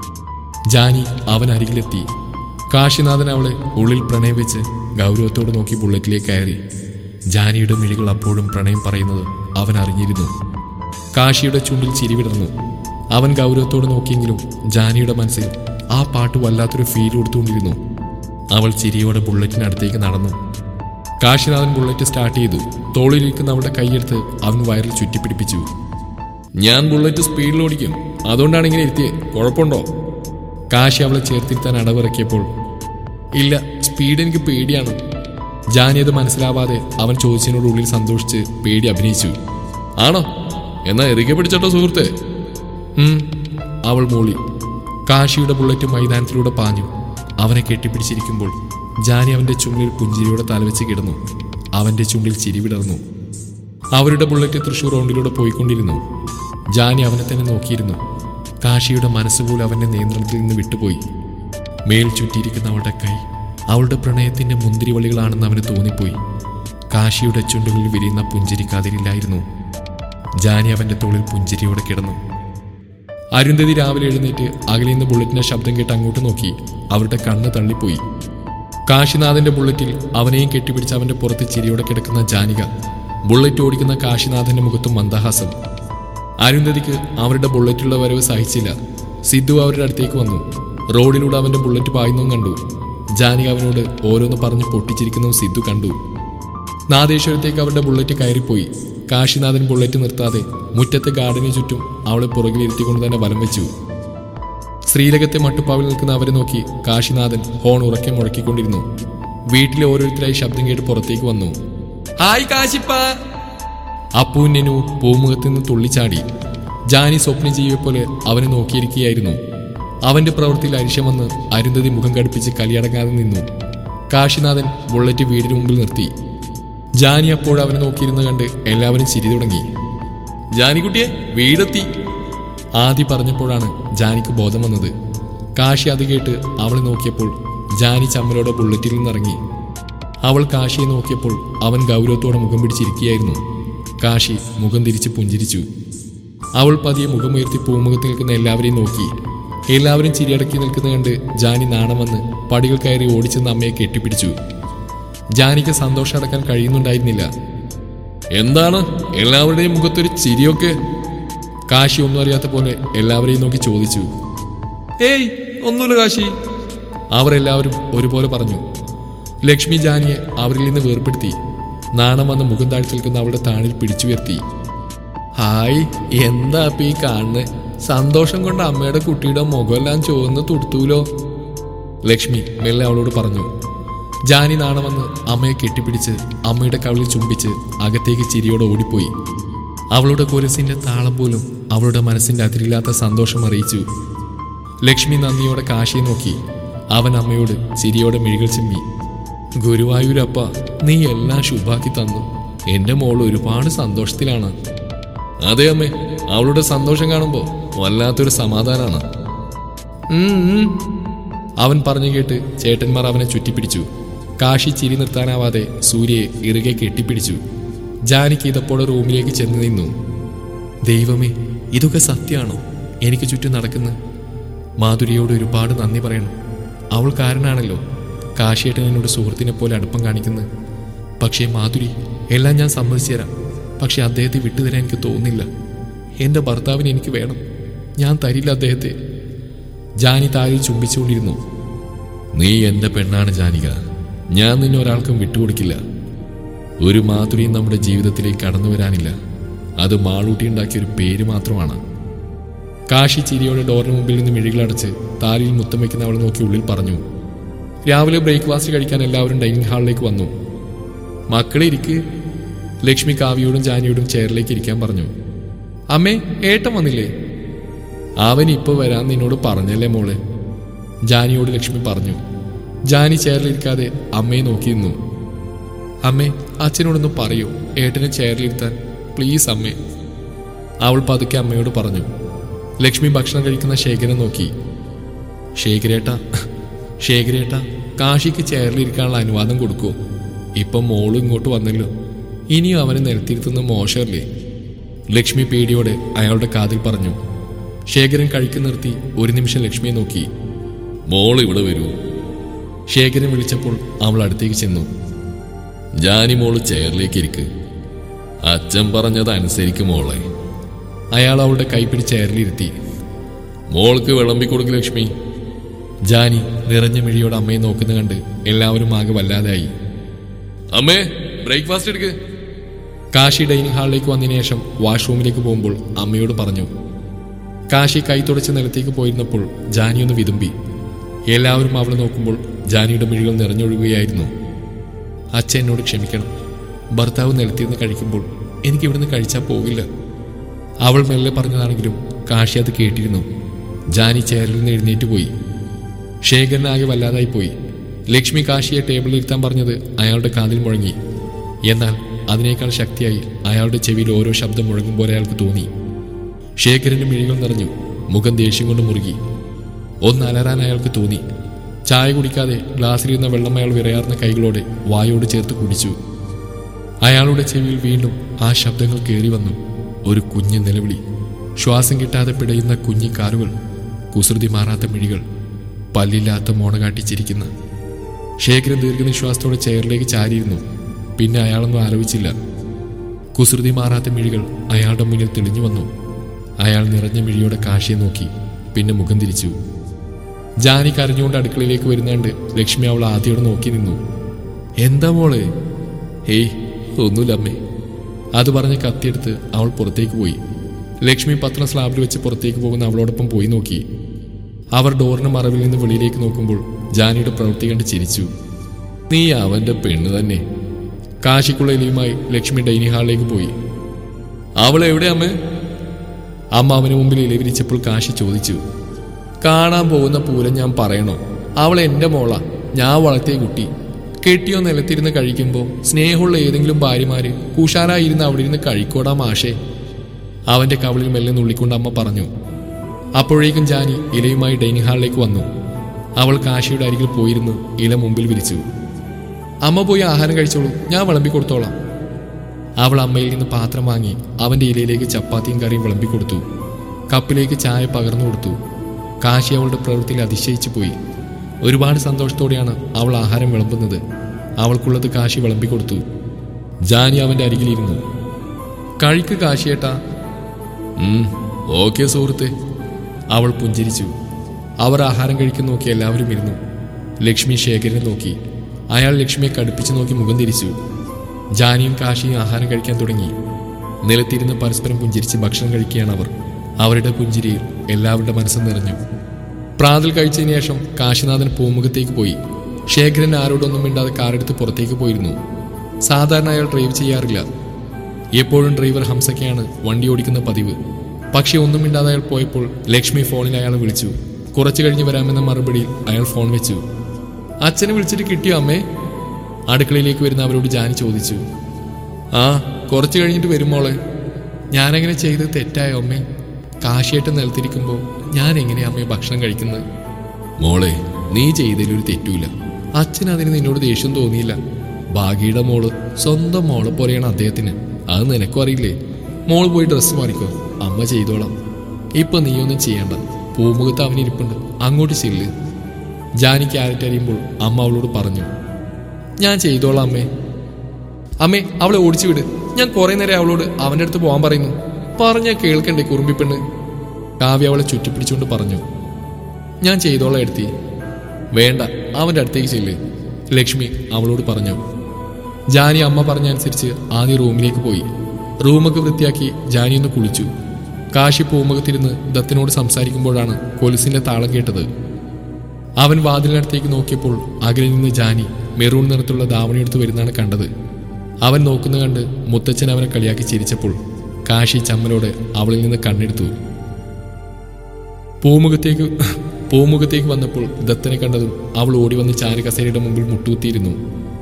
ജാനി അവൻ അരികിലെത്തി കാശിനാഥൻ അവളെ ഉള്ളിൽ പ്രണയം വെച്ച് ഗൗരവത്തോട് നോക്കി ബുള്ളറ്റിലേക്ക് കയറി ജാനിയുടെ മിഴികൾ അപ്പോഴും പ്രണയം പറയുന്നത് അവൻ അറിഞ്ഞിരുന്നു കാശിയുടെ ചുണ്ടിൽ ചിരി വിടർന്നു അവൻ ഗൗരവത്തോട് നോക്കിയെങ്കിലും ജാനിയുടെ മനസ്സിൽ ആ പാട്ട് വല്ലാത്തൊരു ഫീൽ കൊടുത്തുകൊണ്ടിരുന്നു അവൾ ചിരിയോടെ ബുള്ളറ്റിനടുത്തേക്ക് നടന്നു കാശിനാഥൻ ബുള്ളറ്റ് സ്റ്റാർട്ട് ചെയ്തു തോളിലിരിക്കുന്ന അവളുടെ കൈയെടുത്ത് അവൻ വയറിൽ ചുറ്റിപ്പിടിപ്പിച്ചു ഞാൻ ബുള്ളറ്റ് സ്പീഡിൽ ഓടിക്കും അതുകൊണ്ടാണ് ഇങ്ങനെ ഇരുത്തിയേ കുഴപ്പമുണ്ടോ കാശി അവളെ ചേർത്തിരുത്താൻ അടവിറക്കിയപ്പോൾ ഇല്ല സ്പീഡ് എനിക്ക് പേടിയാണ് ജാനി അത് മനസ്സിലാവാതെ അവൻ ചോദിച്ചതിനോട് ഉള്ളിൽ സന്തോഷിച്ച് പേടി അഭിനയിച്ചു ആണോ എന്നാ എറികെ പിടിച്ചോട്ടോ സുഹൃത്തെ ഉം, അവൾ മൂളി കാശിയുടെ ബുള്ളറ്റ് മൈതാനത്തിലൂടെ പാഞ്ഞു അവനെ കെട്ടിപ്പിടിച്ചിരിക്കുമ്പോൾ ജാനി അവന്റെ ചുണ്ടിൽ പുഞ്ചിരിയോടെ തലവെച്ച് കിടന്നു അവന്റെ ചുണ്ടിൽ ചിരി വിടർന്നു അവരുടെ ബുള്ളറ്റ് തൃശൂർ റൗണ്ടിലൂടെ പോയിക്കൊണ്ടിരുന്നു ജാനി അവനെ തന്നെ നോക്കിയിരുന്നു കാശിയുടെ മനസ്സുപോലും അവന്റെ നിയന്ത്രണത്തിൽ നിന്ന് വിട്ടുപോയി മേൽ ചുറ്റിയിരിക്കുന്ന അവളുടെ കൈ അവളുടെ പ്രണയത്തിന്റെ മുന്തിരിവളികളാണെന്ന് അവന് തോന്നിപ്പോയി കാശിയുടെ ചുണ്ടുകളിൽ വിരിയുന്ന പുഞ്ചിരി കതിരില്ലായിരുന്നു ജാനി അവന്റെ തോളിൽ പുഞ്ചിരിയോടെ കിടന്നു അരുന്ധതി രാവിലെ എഴുന്നേറ്റ് അകലെ നിന്ന് ബുള്ളറ്റിന്റെ ശബ്ദം കേട്ട് അങ്ങോട്ട് നോക്കി അവരുടെ കണ്ണ് തള്ളിപ്പോയി കാശിനാഥന്റെ ബുള്ളറ്റിൽ അവനെയും കെട്ടിപ്പിടിച്ച് അവന്റെ പുറത്ത് ചിരിയോടെ കിടക്കുന്ന ജാനിക ബുള്ളറ്റ് ഓടിക്കുന്ന കാശിനാഥന്റെ മുഖത്തും മന്ദഹാസം അരുന്ധതിക്ക് അവരുടെ ബുള്ളറ്റിലുള്ള വരവ് സഹിച്ചില്ല സിദ്ധു അവരുടെ അടുത്തേക്ക് വന്നു റോഡിലൂടെ അവന്റെ ബുള്ളറ്റ് പായുന്നതും കണ്ടു ജാനിക അവനോട് ഓരോന്ന് പറഞ്ഞ് പൊട്ടിച്ചിരിക്കുന്നതും സിദ്ധു കണ്ടു നാദേശ്വരത്തേക്ക് അവരുടെ ബുള്ളറ്റ് കയറിപ്പോയി കാശിനാഥൻ ബുള്ളറ്റ് നിർത്താതെ മുറ്റത്തെ ഗാർഡന് ചുറ്റും അവളെ പുറകിലിരുത്തിക്കൊണ്ട് തന്നെ വലം വെച്ചു ശ്രീലകത്തെ മട്ടുപ്പാവിൽ നിൽക്കുന്ന അവരെ നോക്കി കാശിനാഥൻ ഹോൺ ഉറക്കെ മുഴക്കിക്കൊണ്ടിരുന്നു വീട്ടിലെ ഓരോരുത്തരായി ശബ്ദം കേട്ട് പുറത്തേക്ക് വന്നു ഹായ് കാശിപ്പ അപ്പൂന്നനു പൂമുഖത്ത് നിന്ന് തുള്ളിച്ചാടി ജാനി സ്വപ്നം ചെയ്യെ പോലെ അവനെ നോക്കിയിരിക്കുകയായിരുന്നു അവന്റെ പ്രവൃത്തിയിൽ അരിശം വന്ന് അരുന്ധതി മുഖം കടുപ്പിച്ച് കലിയടങ്ങാതെ നിന്നു കാശിനാഥൻ ബുള്ളറ്റ് വീടിന് മുമ്പിൽ നിർത്തി ജാനി അപ്പോൾ അവനെ നോക്കിയിരുന്ന് കണ്ട് എല്ലാവരും ചിരി തുടങ്ങി ജാനിക്കുട്ടിയെ വീടെത്തി ആദി പറഞ്ഞപ്പോഴാണ് ജാനിക്ക് ബോധം വന്നത് കാശി അത് കേട്ട് അവളെ നോക്കിയപ്പോൾ ജാനി ചമ്മലോടെ ബുള്ളറ്റിൽ നിന്നിറങ്ങി അവൾ കാശിയെ നോക്കിയപ്പോൾ അവൻ ഗൗരവത്തോടെ മുഖം പിടിച്ചിരിക്കുകയായിരുന്നു കാശി മുഖം തിരിച്ച് പുഞ്ചിരിച്ചു അവൾ പതിയെ മുഖമുയർത്തി പൂമുഖത്ത് നിൽക്കുന്ന എല്ലാവരെയും നോക്കി എല്ലാവരും ചിരിയടക്കി നിൽക്കുന്ന കണ്ട് ജാനി നാണം വന്ന് പടികൾ കയറി ഓടിച്ചെന്ന് അമ്മയെ കെട്ടിപ്പിടിച്ചു ജാനിക്ക് സന്തോഷം അടക്കാൻ കഴിയുന്നുണ്ടായിരുന്നില്ല എന്താണ് എല്ലാവരുടെയും മുഖത്തൊരു ചിരിയൊക്കെ കാശി ഒന്നും അറിയാത്ത പോലെ എല്ലാവരെയും നോക്കി ചോദിച്ചു ഏയ് ഒന്നുമില്ല കാശി അവർ എല്ലാവരും ഒരുപോലെ പറഞ്ഞു ലക്ഷ്മി ജാനിയെ അവരിൽ നിന്ന് വേർപ്പെടുത്തി നാണം വന്ന് മുഖം താഴ്ത്തി നിൽക്കുന്ന അവളുടെ താണിൽ പിടിച്ചു ഉയർത്തി ഹായ് എന്താ ഇപ്പൊ ഈ കാണുന്നത് സന്തോഷം കൊണ്ട് അമ്മയുടെ കുട്ടിയുടെ മുഖമെല്ലാം ചുവന്ന് തുടുത്തൂലോ ലക്ഷ്മി മെല്ലെ അവളോട് പറഞ്ഞു ജാനി നാണം വന്ന് അമ്മയെ കെട്ടിപ്പിടിച്ച് അമ്മയുടെ കവിളിൽ ചുംബിച്ച് അകത്തേക്ക് ചിരിയോടെ ഓടിപ്പോയി അവളുടെ കുരസിന്റെ താളം പോലും അവളുടെ മനസ്സിന്റെ അതിരില്ലാത്ത സന്തോഷം അറിയിച്ചു ലക്ഷ്മി നന്ദിയോടെ കാശിയെ നോക്കി അവൻ അമ്മയോട് ചിരിയോടെ മിഴികൾ ചിമ്മി ഗുരുവായൂരപ്പ നീ എല്ലാം ശുഭാക്കി തന്നു എന്റെ മോൾ ഒരുപാട് സന്തോഷത്തിലാണ് അതെ അമ്മേ അവളുടെ സന്തോഷം കാണുമ്പോ വല്ലാത്തൊരു സമാധാനാണ് ഉം, ഉം. അവൻ പറഞ്ഞു കേട്ട് ചേട്ടന്മാർ അവനെ ചുറ്റിപ്പിടിച്ചു കാശി ചിരി നിർത്താനാവാതെ സൂര്യയെ ഇറുകെ കെട്ടിപ്പിടിച്ചു ജാനിക്ക് ഇതപ്പോടെ റൂമിലേക്ക് ചെന്ന് നിന്നു ദൈവമേ ഇതൊക്കെ സത്യമാണോ എനിക്ക് ചുറ്റും നടക്കുന്ന മാധുരിയോട് ഒരുപാട് നന്ദി പറയണം അവൾ കാരനാണല്ലോ കാശിയേട്ടൻ എന്നോട് സുഹൃത്തിനെ പോലെ അടുപ്പം കാണിക്കുന്നത് പക്ഷേ മാധുരി എല്ലാം ഞാൻ സമ്മതിച്ചു തരാം പക്ഷെ അദ്ദേഹത്തെ വിട്ടുതരാൻ എനിക്ക് തോന്നുന്നില്ല എൻ്റെ ഭർത്താവിനെ എനിക്ക് വേണം ഞാൻ തരില്ല അദ്ദേഹത്തെ ജാനി താഴെ ചുംബിച്ചുകൊണ്ടിരുന്നു നീ എൻ്റെ പെണ്ണാണ് ജാനിക ഞാൻ നിന്നെ ഒരാൾക്കും വിട്ടുകൊടുക്കില്ല ഒരു മാധുരിയും നമ്മുടെ ജീവിതത്തിലേക്ക് കടന്നു വരാനില്ല അത് മാളൂട്ടി ഉണ്ടാക്കിയ ഒരു പേര് മാത്രമാണ് കാശി ചിരിയോടെ ഡോറിന് മുമ്പിൽ നിന്ന് മിഴികളടച്ച് താലിയിൽ മുത്തം വയ്ക്കുന്ന അവളെ നോക്കി ഉള്ളിൽ പറഞ്ഞു രാവിലെ ബ്രേക്ക്ഫാസ്റ്റ് കഴിക്കാൻ എല്ലാവരും ഡൈനിങ് ഹാളിലേക്ക് വന്നു മക്കളെ ഇരിക്ക് ലക്ഷ്മി കാവ്യയോടും ജാനിയോടും ചെയറിലേക്ക് ഇരിക്കാൻ പറഞ്ഞു അമ്മേ ഏട്ടൻ വന്നില്ലേ അവൻ ഇപ്പൊ വരാൻ നിന്നോട് പറഞ്ഞല്ലേ മോളെ ജാനിയോട് ലക്ഷ്മി പറഞ്ഞു ജാനി ചെയറിലിരിക്കാതെ അമ്മയെ നോക്കി നിന്നു അമ്മേ അച്ഛനോടൊന്ന് പറയൂ ഏട്ടനെ ചെയറിലിരുത്താൻ പ്ലീസ് അമ്മേ അവൾ പതുക്കെ അമ്മയോട് പറഞ്ഞു ലക്ഷ്മി ഭക്ഷണം കഴിക്കുന്ന ശേഖരനെ നോക്കി ശേഖരേട്ട ശേഖരേട്ട കാശിക്ക് ചെയറിലിരിക്കാനുള്ള അനുവാദം കൊടുക്കുമോ ഇപ്പം മോളും ഇങ്ങോട്ട് വന്നല്ലോ ഇനിയും അവനെ നിരത്തിയിരുത്തുന്ന മോശമല്ലേ ലക്ഷ്മി പേടിയോടെ അയാളുടെ കാതിൽ പറഞ്ഞു ശേഖരൻ കഴിക്കു നിർത്തി ഒരു നിമിഷം ലക്ഷ്മിയെ നോക്കി മോൾ ഇവിടെ വരൂ ശേഖരൻ വിളിച്ചപ്പോൾ അവൾ അടുത്തേക്ക് ചെന്നു ജാനി മോള് ചെയറിലേക്ക് ഇരിക്ക് അച്ഛൻ പറഞ്ഞത് അനുസരിക്കും മോളെ അയാൾ അവളുടെ കൈപ്പിടിച്ച് ചെയറിലിരുത്തി മോൾക്ക് വിളമ്പിക്കൊടുക്ക് ലക്ഷ്മി ജാനി നിറഞ്ഞ മിഴിയോടെ അമ്മയെ നോക്കുന്ന കണ്ട് എല്ലാവരും ആകെ വല്ലാതായി അമ്മേ ബ്രേക്ക്ഫാസ്റ്റ് എടുക്ക് കാശി ഡൈനിങ് ഹാളിലേക്ക് വന്നതിന് ശേഷം വാഷ്റൂമിലേക്ക് പോകുമ്പോൾ അമ്മയോട് പറഞ്ഞു കാശി കൈ തുടച്ച് നിലത്തേക്ക് പോയിരുന്നപ്പോൾ ജാനി ഒന്ന് വിതുമ്പി എല്ലാവരും അവളെ നോക്കുമ്പോൾ ജാനിയുടെ മിഴികൾ നിറഞ്ഞൊഴുകുകയായിരുന്നു അച്ഛൻ എന്നോട് ക്ഷമിക്കണം ഭർത്താവ് നിലത്തിരുന്ന് കഴിക്കുമ്പോൾ എനിക്ക് ഇവിടുന്ന് കഴിച്ചാൽ പോകില്ല അവൾ മെല്ലെ പറഞ്ഞതാണെങ്കിലും കാശി അത് കേട്ടിരുന്നു ജാനി ചെയറിൽ നിന്ന് എഴുന്നേറ്റ് പോയി ശേഖരനാകെ വല്ലാതായി പോയി ലക്ഷ്മി കാശിയെ ടേബിളിൽ ഇരുത്താൻ പറഞ്ഞത് അയാളുടെ കാതിൽ മുഴങ്ങി എന്നാൽ അതിനേക്കാൾ ശക്തിയായി അയാളുടെ ചെവിയിൽ ഓരോ ശബ്ദം മുഴങ്ങും പോലെ അയാൾക്ക് തോന്നി ശേഖരന്റെ മിഴികൾ നിറഞ്ഞു മുഖം ദേഷ്യം കൊണ്ട് മുറുകി ഒന്ന് അലറാൻ അയാൾക്ക് തോന്നി ചായ കുടിക്കാതെ ഗ്ലാസ്സിലിരുന്ന വെള്ളം അയാൾ വിറയാർന്ന കൈകളോടെ വായോട് ചേർത്ത് കുടിച്ചു അയാളുടെ ചെവിയിൽ വീണ്ടും ആ ശബ്ദങ്ങൾ കയറി വന്നു ഒരു കുഞ്ഞു നിലവിളി ശ്വാസം കിട്ടാതെ പിടയുന്ന കുഞ്ഞി കാലുകൾ കുസൃതി മാറാത്ത മിഴികൾ പല്ലില്ലാത്ത മോണ കാട്ടിച്ചിരിക്കുന്ന ശേഖരൻ ദീർഘനിശ്വാസത്തോടെ ചെയറിലേക്ക് ചാരിയിരുന്നു പിന്നെ അയാളൊന്നും ആലോചിച്ചില്ല കുസൃതി മാറാത്ത മിഴികൾ അയാളുടെ മുന്നിൽ തെളിഞ്ഞു വന്നു അയാൾ നിറഞ്ഞ മിഴിയോടെ കാശിയെ നോക്കി പിന്നെ മുഖം തിരിച്ചു ജാനി കരഞ്ഞുകൊണ്ട് അടുക്കളയിലേക്ക് വരുന്നുണ്ട് ലക്ഷ്മി അവൾ ആദ്യോടെ നോക്കി നിന്നു എന്താ മോളെ ഹേയ് ഒന്നുമില്ല അമ്മേ അത് പറഞ്ഞ് കത്തിയെടുത്ത് അവൾ പുറത്തേക്ക് പോയി ലക്ഷ്മി പത്രം സ്ലാബിൽ വെച്ച് പുറത്തേക്ക് പോകുന്ന അവളോടൊപ്പം പോയി നോക്കി അവർ ഡോറിന് മറവിൽ നിന്ന് വെളിയിലേക്ക് നോക്കുമ്പോൾ ജാനിയുടെ പ്രവൃത്തി കണ്ട് ചിരിച്ചു നീ അവന്റെ പെണ്ണ് തന്നെ കാശിക്കുള്ള എലിയുമായി ലക്ഷ്മി ഡൈനിങ് ഹാളിലേക്ക് പോയി അവൾ എവിടെ അമ്മേ അമ്മ അവന് മുമ്പിൽ ഇലവിരിച്ചപ്പോൾ കാശി ചോദിച്ചു കാണാൻ പോകുന്ന പൂരം ഞാൻ പറയണോ അവൾ എൻ്റെ മോളാ ഞാൻ വളർത്തിയ കുട്ടി കെട്ടിയോ നിലത്തിരുന്ന് കഴിക്കുമ്പോൾ സ്നേഹമുള്ള ഏതെങ്കിലും ഭാര്യമാര് കുഷാരായിരുന്ന് അവിടെ ഇരുന്ന് കഴിക്കോടാ മാഷേ അവന്റെ കവളിൽ മെല്ലെ നുള്ളിക്കൊണ്ട് അമ്മ പറഞ്ഞു അപ്പോഴേക്കും ജാനി ഇലയുമായി ഡൈനിങ് ഹാളിലേക്ക് വന്നു അവൾ കാശിയുടെ അരികിൽ പോയിരുന്നു ഇല മുമ്പിൽ വിരിച്ചു അമ്മ പോയി ആഹാരം കഴിച്ചോളൂ ഞാൻ വിളമ്പി കൊടുത്തോളാം അവൾ അമ്മയിൽ നിന്ന് പാത്രം വാങ്ങി അവന്റെ ഇലയിലേക്ക് ചപ്പാത്തിയും കറിയും വിളമ്പി കൊടുത്തു കപ്പിലേക്ക് ചായ പകർന്നു കൊടുത്തു കാശി അവളുടെ പ്രവൃത്തിയിൽ അതിശയിച്ചു പോയി ഒരുപാട് സന്തോഷത്തോടെയാണ് അവൾ ആഹാരം വിളമ്പുന്നത് അവൾക്കുള്ളത് കാശി വിളമ്പി കൊടുത്തു ജാനി അവന്റെ അരികിലിരുന്നു കഴിക്ക് കാശിയേട്ടാ ഓക്കെ സുഹൃത്തെ അവൾ പുഞ്ചിരിച്ചു അവർ ആഹാരം കഴിക്കുന്ന നോക്കി എല്ലാവരും ഇരുന്നു ലക്ഷ്മി ശേഖരനെ നോക്കി അയാൾ ലക്ഷ്മിയെ കടുപ്പിച്ചു നോക്കി മുഖം തിരിച്ചു ജാനിയും കാശിയും ആഹാരം കഴിക്കാൻ തുടങ്ങി നിലത്തിരുന്ന് പരസ്പരം പുഞ്ചിരിച്ച് ഭക്ഷണം കഴിക്കുകയാണ് അവർ അവരുടെ പുഞ്ചിരിയിൽ എല്ലാവരുടെ മനസ്സും നിറഞ്ഞു പ്രാതൽ കഴിച്ചതിന് ശേഷം കാശിനാഥൻ പൂമുഖത്തേക്ക് പോയി ശേഖരൻ ആരോടൊന്നും മിണ്ടാതെ കാറെടുത്ത് പുറത്തേക്ക് പോയിരുന്നു സാധാരണ അയാൾ ഡ്രൈവ് ചെയ്യാറില്ല എപ്പോഴും ഡ്രൈവർ ഹംസയ്ക്കാണ് വണ്ടി ഓടിക്കുന്ന പതിവ് പക്ഷെ ഒന്നും മിണ്ടാതെ അയാൾ പോയപ്പോൾ ലക്ഷ്മി ഫോണിൽ അയാളെ വിളിച്ചു കുറച്ചു കഴിഞ്ഞ് വരാമെന്ന മറുപടിയിൽ അയാൾ ഫോൺ വെച്ചു അച്ഛനെ വിളിച്ചിട്ട് കിട്ടിയോ അമ്മേ അടുക്കളയിലേക്ക് വരുന്ന അവരോട് ജാനി ചോദിച്ചു ആ കുറച്ചു കഴിഞ്ഞിട്ട് വരും മോളെ ഞാനങ്ങനെ ചെയ്ത് തെറ്റായോ അമ്മേ കാശിയായിട്ട് നിലത്തിരിക്കുമ്പോൾ ഞാൻ എങ്ങനെയാ അമ്മയെ ഭക്ഷണം കഴിക്കുന്നത് മോളെ നീ ചെയ്തതിലൊരു തെറ്റുമില്ല അച്ഛൻ അതിന് നിന്നോട് ദേഷ്യം തോന്നിയില്ല ഭാഗിയുടെ മോള് സ്വന്തം മോളെ പോലെയാണ് അദ്ദേഹത്തിന് അത് നിനക്കും അറിയില്ലേ മോൾ പോയി ഡ്രസ്സ് മാറിക്കോ അമ്മ ചെയ്തോളാം ഇപ്പൊ നീയൊന്നും ചെയ്യണ്ട പൂമുഖത്ത് അവനിരിപ്പുണ്ട് അങ്ങോട്ട് ചെല്ല് ജാനി ക്യാരറ്റ് അറിയുമ്പോൾ അമ്മ അവളോട് പറഞ്ഞു ഞാൻ ചെയ്തോളാം അമ്മേ അമ്മേ അവളെ ഓടിച്ചു വിട് ഞാൻ കുറെ നേരം അവളോട് അവന്റെ അടുത്ത് പോകാൻ പറയുന്നു പറഞ്ഞാ കേൾക്കണ്ടേ കുറുമ്പിപ്പെണ്ണ് കാവ്യ അവളെ ചുറ്റിപ്പിടിച്ചുകൊണ്ട് പറഞ്ഞു ഞാൻ ചെയ്തോളാം എടുത്തി വേണ്ട അവന്റെ അടുത്തേക്ക് ചെല്ല് ലക്ഷ്മി അവളോട് പറഞ്ഞു ജാനി അമ്മ പറഞ്ഞ അനുസരിച്ച് ആദ്യം റൂമിലേക്ക് പോയി റൂമൊക്കെ വൃത്തിയാക്കി ജാനി ഒന്ന് കുളിച്ചു കാശി പൂമുഖത്തിരുന്ന് ദത്തിനോട് സംസാരിക്കുമ്പോഴാണ് കൊലുസിന്റെ താളം കേട്ടത് അവൻ വാതിലിനടുത്തേക്ക് നോക്കിയപ്പോൾ അകലെ നിന്ന് ജാനി മെറൂൺ നിറത്തുള്ള ധാവണിയെടുത്ത് വരുന്നതാണ് കണ്ടത് അവൻ നോക്കുന്ന കണ്ട് മുത്തച്ഛൻ അവനെ കളിയാക്കി ചിരിച്ചപ്പോൾ കാശി ചമ്മലോട് അവളിൽ നിന്ന് കണ്ണെടുത്തു പൂമുഖത്തേക്ക് പൂമുഖത്തേക്ക് വന്നപ്പോൾ ദത്തനെ കണ്ടതും അവൾ ഓടി വന്ന് ചാരകസേരയുടെ മുമ്പിൽ മുട്ടുകുത്തിയിരുന്നു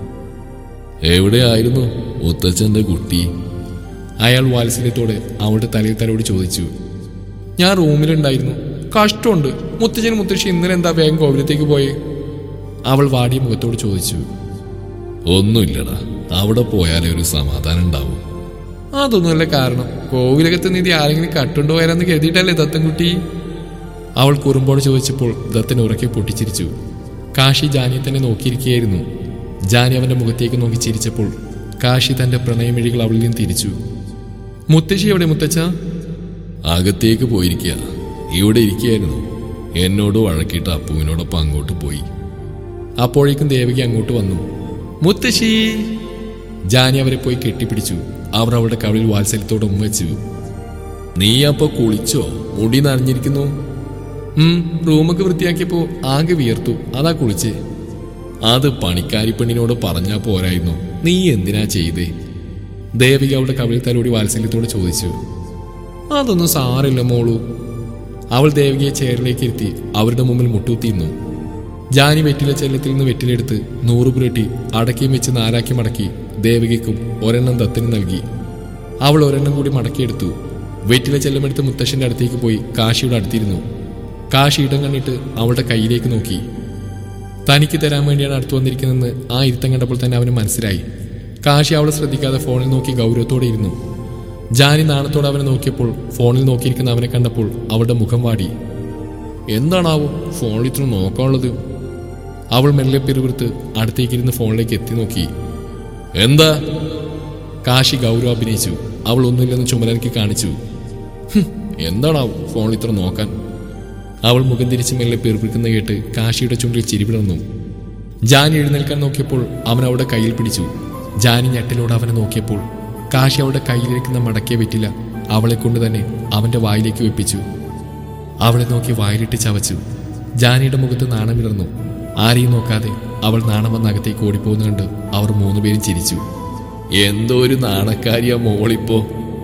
എവിടെയായിരുന്നു മുത്തച്ഛന്റെ കുട്ടി അയാൾ വാത്സല്യത്തോടെ അവളുടെ തലയിൽ തലോട് ചോദിച്ചു ഞാൻ റൂമിലുണ്ടായിരുന്നു കഷ്ടമുണ്ട് മുത്തച്ഛനും മുത്തശ്ശി ഇന്നലെ എന്താ വേഗം കോവിലത്തേക്ക് പോയേ അവൾ വാടിയ മുഖത്തോട് ചോദിച്ചു ഒന്നുമില്ലടാ അവിടെ പോയാലേ ഒരു സമാധാനം ഉണ്ടാവും അതൊന്നുമല്ല കാരണം കോവിലകത്ത് നിധി ആരെങ്കിലും കട്ടുണ്ടോ പോയാലെന്ന് കരുതിയിട്ടല്ലേ ദത്തൻകുട്ടി അവൾ കുറുമ്പോട് ചോദിച്ചപ്പോൾ ദത്തൻ ഉറക്കെ പൊട്ടിച്ചിരിച്ചു കാശി ജാനിയെ തന്നെ നോക്കിയിരിക്കുകയായിരുന്നു ജാനി അവന്റെ മുഖത്തേക്ക് നോക്കി ചിരിച്ചപ്പോൾ കാശി തന്റെ പ്രണയമിഴികൾ അവളിൽ നിന്ന് തിരിച്ചു മുത്തശ്ശി എവിടെ മുത്തച്ഛ അകത്തേക്ക് പോയിരിക്കുക ഇവിടെ ഇരിക്കുകയായിരുന്നു എന്നോട് വഴക്കിയിട്ട് അപ്പുവിനോടൊപ്പം അങ്ങോട്ട് പോയി അപ്പോഴേക്കും ദേവകി അങ്ങോട്ട് വന്നു മുത്തശ്ശി ജാനി അവരെ പോയി കെട്ടിപ്പിടിച്ചു അവർ അവളുടെ കവിളിൽ വാത്സല്യത്തോടെ ഉമ്മ വെച്ചു നീ അപ്പൊ കുളിച്ചോ മുടി നനഞ്ഞിരിക്കുന്നു ഉം റൂമൊക്കെ വൃത്തിയാക്കിയപ്പോ ആകെ വിയർത്തു അതാ കുളിച്ച് അത് പണിക്കാരി പെണ്ണിനോട് പറഞ്ഞാ പോരായിരുന്നു നീ എന്തിനാ ചെയ്തേ ദേവിക അവളുടെ കവിളിൽ തലോടി വാത്സല്യത്തോട് ചോദിച്ചു അതൊന്നും സാറില്ല മോളു അവൾ ദേവികയെ ചെയറിലേക്ക് ഇരുത്തി അവരുടെ മുമ്പിൽ മുട്ടുകുത്തിയിരുന്നു ജാനി വെറ്റില ചെല്ലത്തിൽ നിന്ന് വെറ്റിലെടുത്ത് നൂറ് പുരട്ടി അടക്കിയും വെച്ച് നാലാക്കി മടക്കി ദേവികയ്ക്കും ഒരെണ്ണം ദത്തിന് നൽകി അവൾ ഒരെണ്ണം കൂടി മടക്കിയെടുത്തു വെറ്റില ചെല്ലമെടുത്ത് മുത്തശ്ശന്റെ അടുത്തേക്ക് പോയി കാശിയുടെ അടുത്തിരുന്നു കാശി ഇടം കണ്ടിട്ട് അവളുടെ കയ്യിലേക്ക് നോക്കി തനിക്ക് തരാൻ വേണ്ടിയാണ് അടുത്ത് വന്നിരിക്കുന്നതെന്ന് ആ ഇരുത്തം കണ്ടപ്പോൾ തന്നെ അവന് മനസ്സിലായി കാശി അവളെ ശ്രദ്ധിക്കാതെ ഫോണിൽ നോക്കി ഗൗരവത്തോടെ ഇരുന്നു ജാനി നാണത്തോടെ അവനെ നോക്കിയപ്പോൾ ഫോണിൽ നോക്കിയിരിക്കുന്ന അവനെ കണ്ടപ്പോൾ അവളുടെ മുഖം വാടി എന്താണാവോ ഫോണിൽ ഇത്ര നോക്കാനുള്ളത് അവൾ മെല്ലെ പിറുപിറുത്ത് അടുത്തേക്കിരുന്ന് ഫോണിലേക്ക് എത്തി നോക്കി എന്താ കാശി ഗൗരവ അഭിനയിച്ചു അവൾ ഒന്നുമില്ലെന്ന് ചുമലനക്ക് കാണിച്ചു "ഹും, എന്താണാവോ ഫോണിൽ ഇത്ര നോക്കാൻ അവൾ മുഖം തിരിച്ച് മെല്ലെ പിറുപിറുക്കുന്ന കേട്ട് കാശിയുടെ ചുണ്ടിൽ ചിരിവിടർന്നു ജാനി എഴുന്നേൽക്കാൻ നോക്കിയപ്പോൾ അവൻ അവളുടെ കയ്യിൽ പിടിച്ചു ജാനി ഞെട്ടിലൂടെ അവനെ നോക്കിയപ്പോൾ കാശി അവളുടെ കയ്യിലിരിക്കുന്ന മടക്കിയ വെറ്റില അവളെ കൊണ്ട് തന്നെ അവന്റെ വായിലേക്ക് വെപ്പിച്ചു അവളെ നോക്കി വായിലിട്ട് ചവച്ചു ജാനിയുടെ മുഖത്ത് നാണം വിടർന്നു ആരെയും നോക്കാതെ അവൾ നാണം വന്ന് അകത്തേക്ക് ഓടിപ്പോകുന്ന കണ്ട് അവർ മൂന്നുപേരും ചിരിച്ചു എന്തോ ഒരു നാണക്കാരിയാ മോളിപ്പോ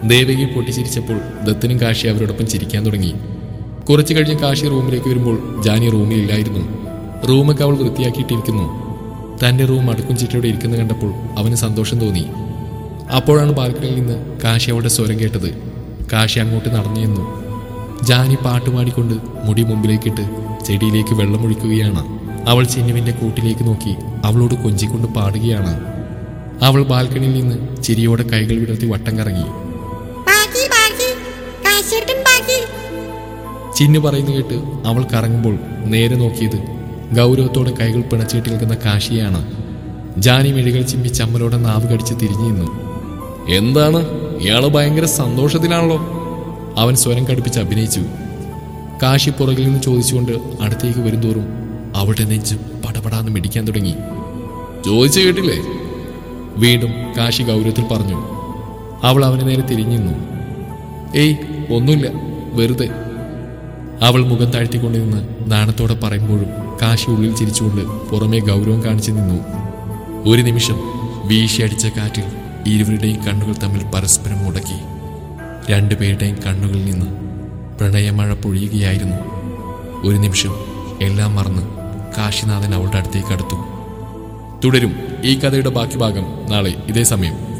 ദേവകി പൊട്ടിച്ചിരിച്ചപ്പോൾ ദത്തനും കാശി അവരോടൊപ്പം ചിരിക്കാൻ തുടങ്ങി കുറച്ചു കഴിഞ്ഞ് കാശി റൂമിലേക്ക് വരുമ്പോൾ ജാനി റൂമിലില്ലായിരുന്നു റൂമൊക്കെ അവൾ വൃത്തിയാക്കിയിട്ടിരിക്കുന്നു തന്റെ റൂം അടുക്കും ചിട്ടയോടെ ഇരിക്കുന്നത് കണ്ടപ്പോൾ അവന് സന്തോഷം തോന്നി അപ്പോഴാണ് ബാൽക്കണിയിൽ നിന്ന് കാശി അവളുടെ സ്വരം കേട്ടത് കാശി അങ്ങോട്ട് നടന്നു ചെന്നു ജാനി പാട്ടുപാടിക്കൊണ്ട് മുടി മുമ്പിലേക്കിട്ട് ചെടിയിലേക്ക് വെള്ളമൊഴിക്കുകയാണ് അവൾ ചിന്നുവിന്റെ കൂട്ടിലേക്ക് നോക്കി അവളോട് കൊഞ്ചിക്കൊണ്ട് പാടുകയാണ് അവൾ ബാൽക്കണിയിൽ നിന്ന് ചിരിയോടെ കൈകൾ വിടർത്തി വട്ടം കറങ്ങി ബാക്കി ബാക്കി കാശേട്ടൻ ബാക്കി ചിന്നു പറയുന്നു കേട്ട് അവൾ കറങ്ങുമ്പോൾ നേരെ നോക്കിയത് ഗൗരവത്തോടെ കൈകൾ പിണച്ചിട്ട് നിൽക്കുന്ന കാശിയാണ് ജാനി മിഴികൾ ചിമ്മി ചമ്മലോടെ നാവ് കടിച്ച് തിരിഞ്ഞു നിന്നു എന്താണ് ഇയാള് ഭയങ്കര സന്തോഷത്തിലാണല്ലോ അവൻ സ്വരം കടുപ്പിച്ച് അഭിനയിച്ചു കാശി പുറകിൽ നിന്ന് ചോദിച്ചുകൊണ്ട് അടുത്തേക്ക് വരുന്തോറും അവളുടെ നെഞ്ച് പടപടാന്ന് മിടിക്കാൻ തുടങ്ങി ചോദിച്ചു കേട്ടില്ലേ വീണ്ടും കാശി ഗൗരവത്തിൽ പറഞ്ഞു അവൾ അവന് നേരെ തിരിഞ്ഞു നിന്നു ഏയ് ഒന്നുമില്ല വെറുതെ അവൾ മുഖം താഴ്ത്തിക്കൊണ്ട് നിന്ന് നാണത്തോടെ പറയുമ്പോഴും കാശി ഉള്ളിൽ ചിരിച്ചുകൊണ്ട് പുറമേ ഗൗരവം കാണിച്ചു നിന്നു ഒരു നിമിഷം വീശിയടിച്ച കാറ്റിൽ ഇരുവരുടെയും കണ്ണുകൾ തമ്മിൽ പരസ്പരം മുടക്കി രണ്ടുപേരുടെയും കണ്ണുകളിൽ നിന്ന് പ്രണയമഴ പൊഴിയുകയായിരുന്നു ഒരു നിമിഷം എല്ലാം മറന്ന് കാശിനാഥൻ അവളുടെ അടുത്തേക്ക് അടുത്തു തുടരും ഈ കഥയുടെ ബാക്കി ഭാഗം നാളെ ഇതേ സമയം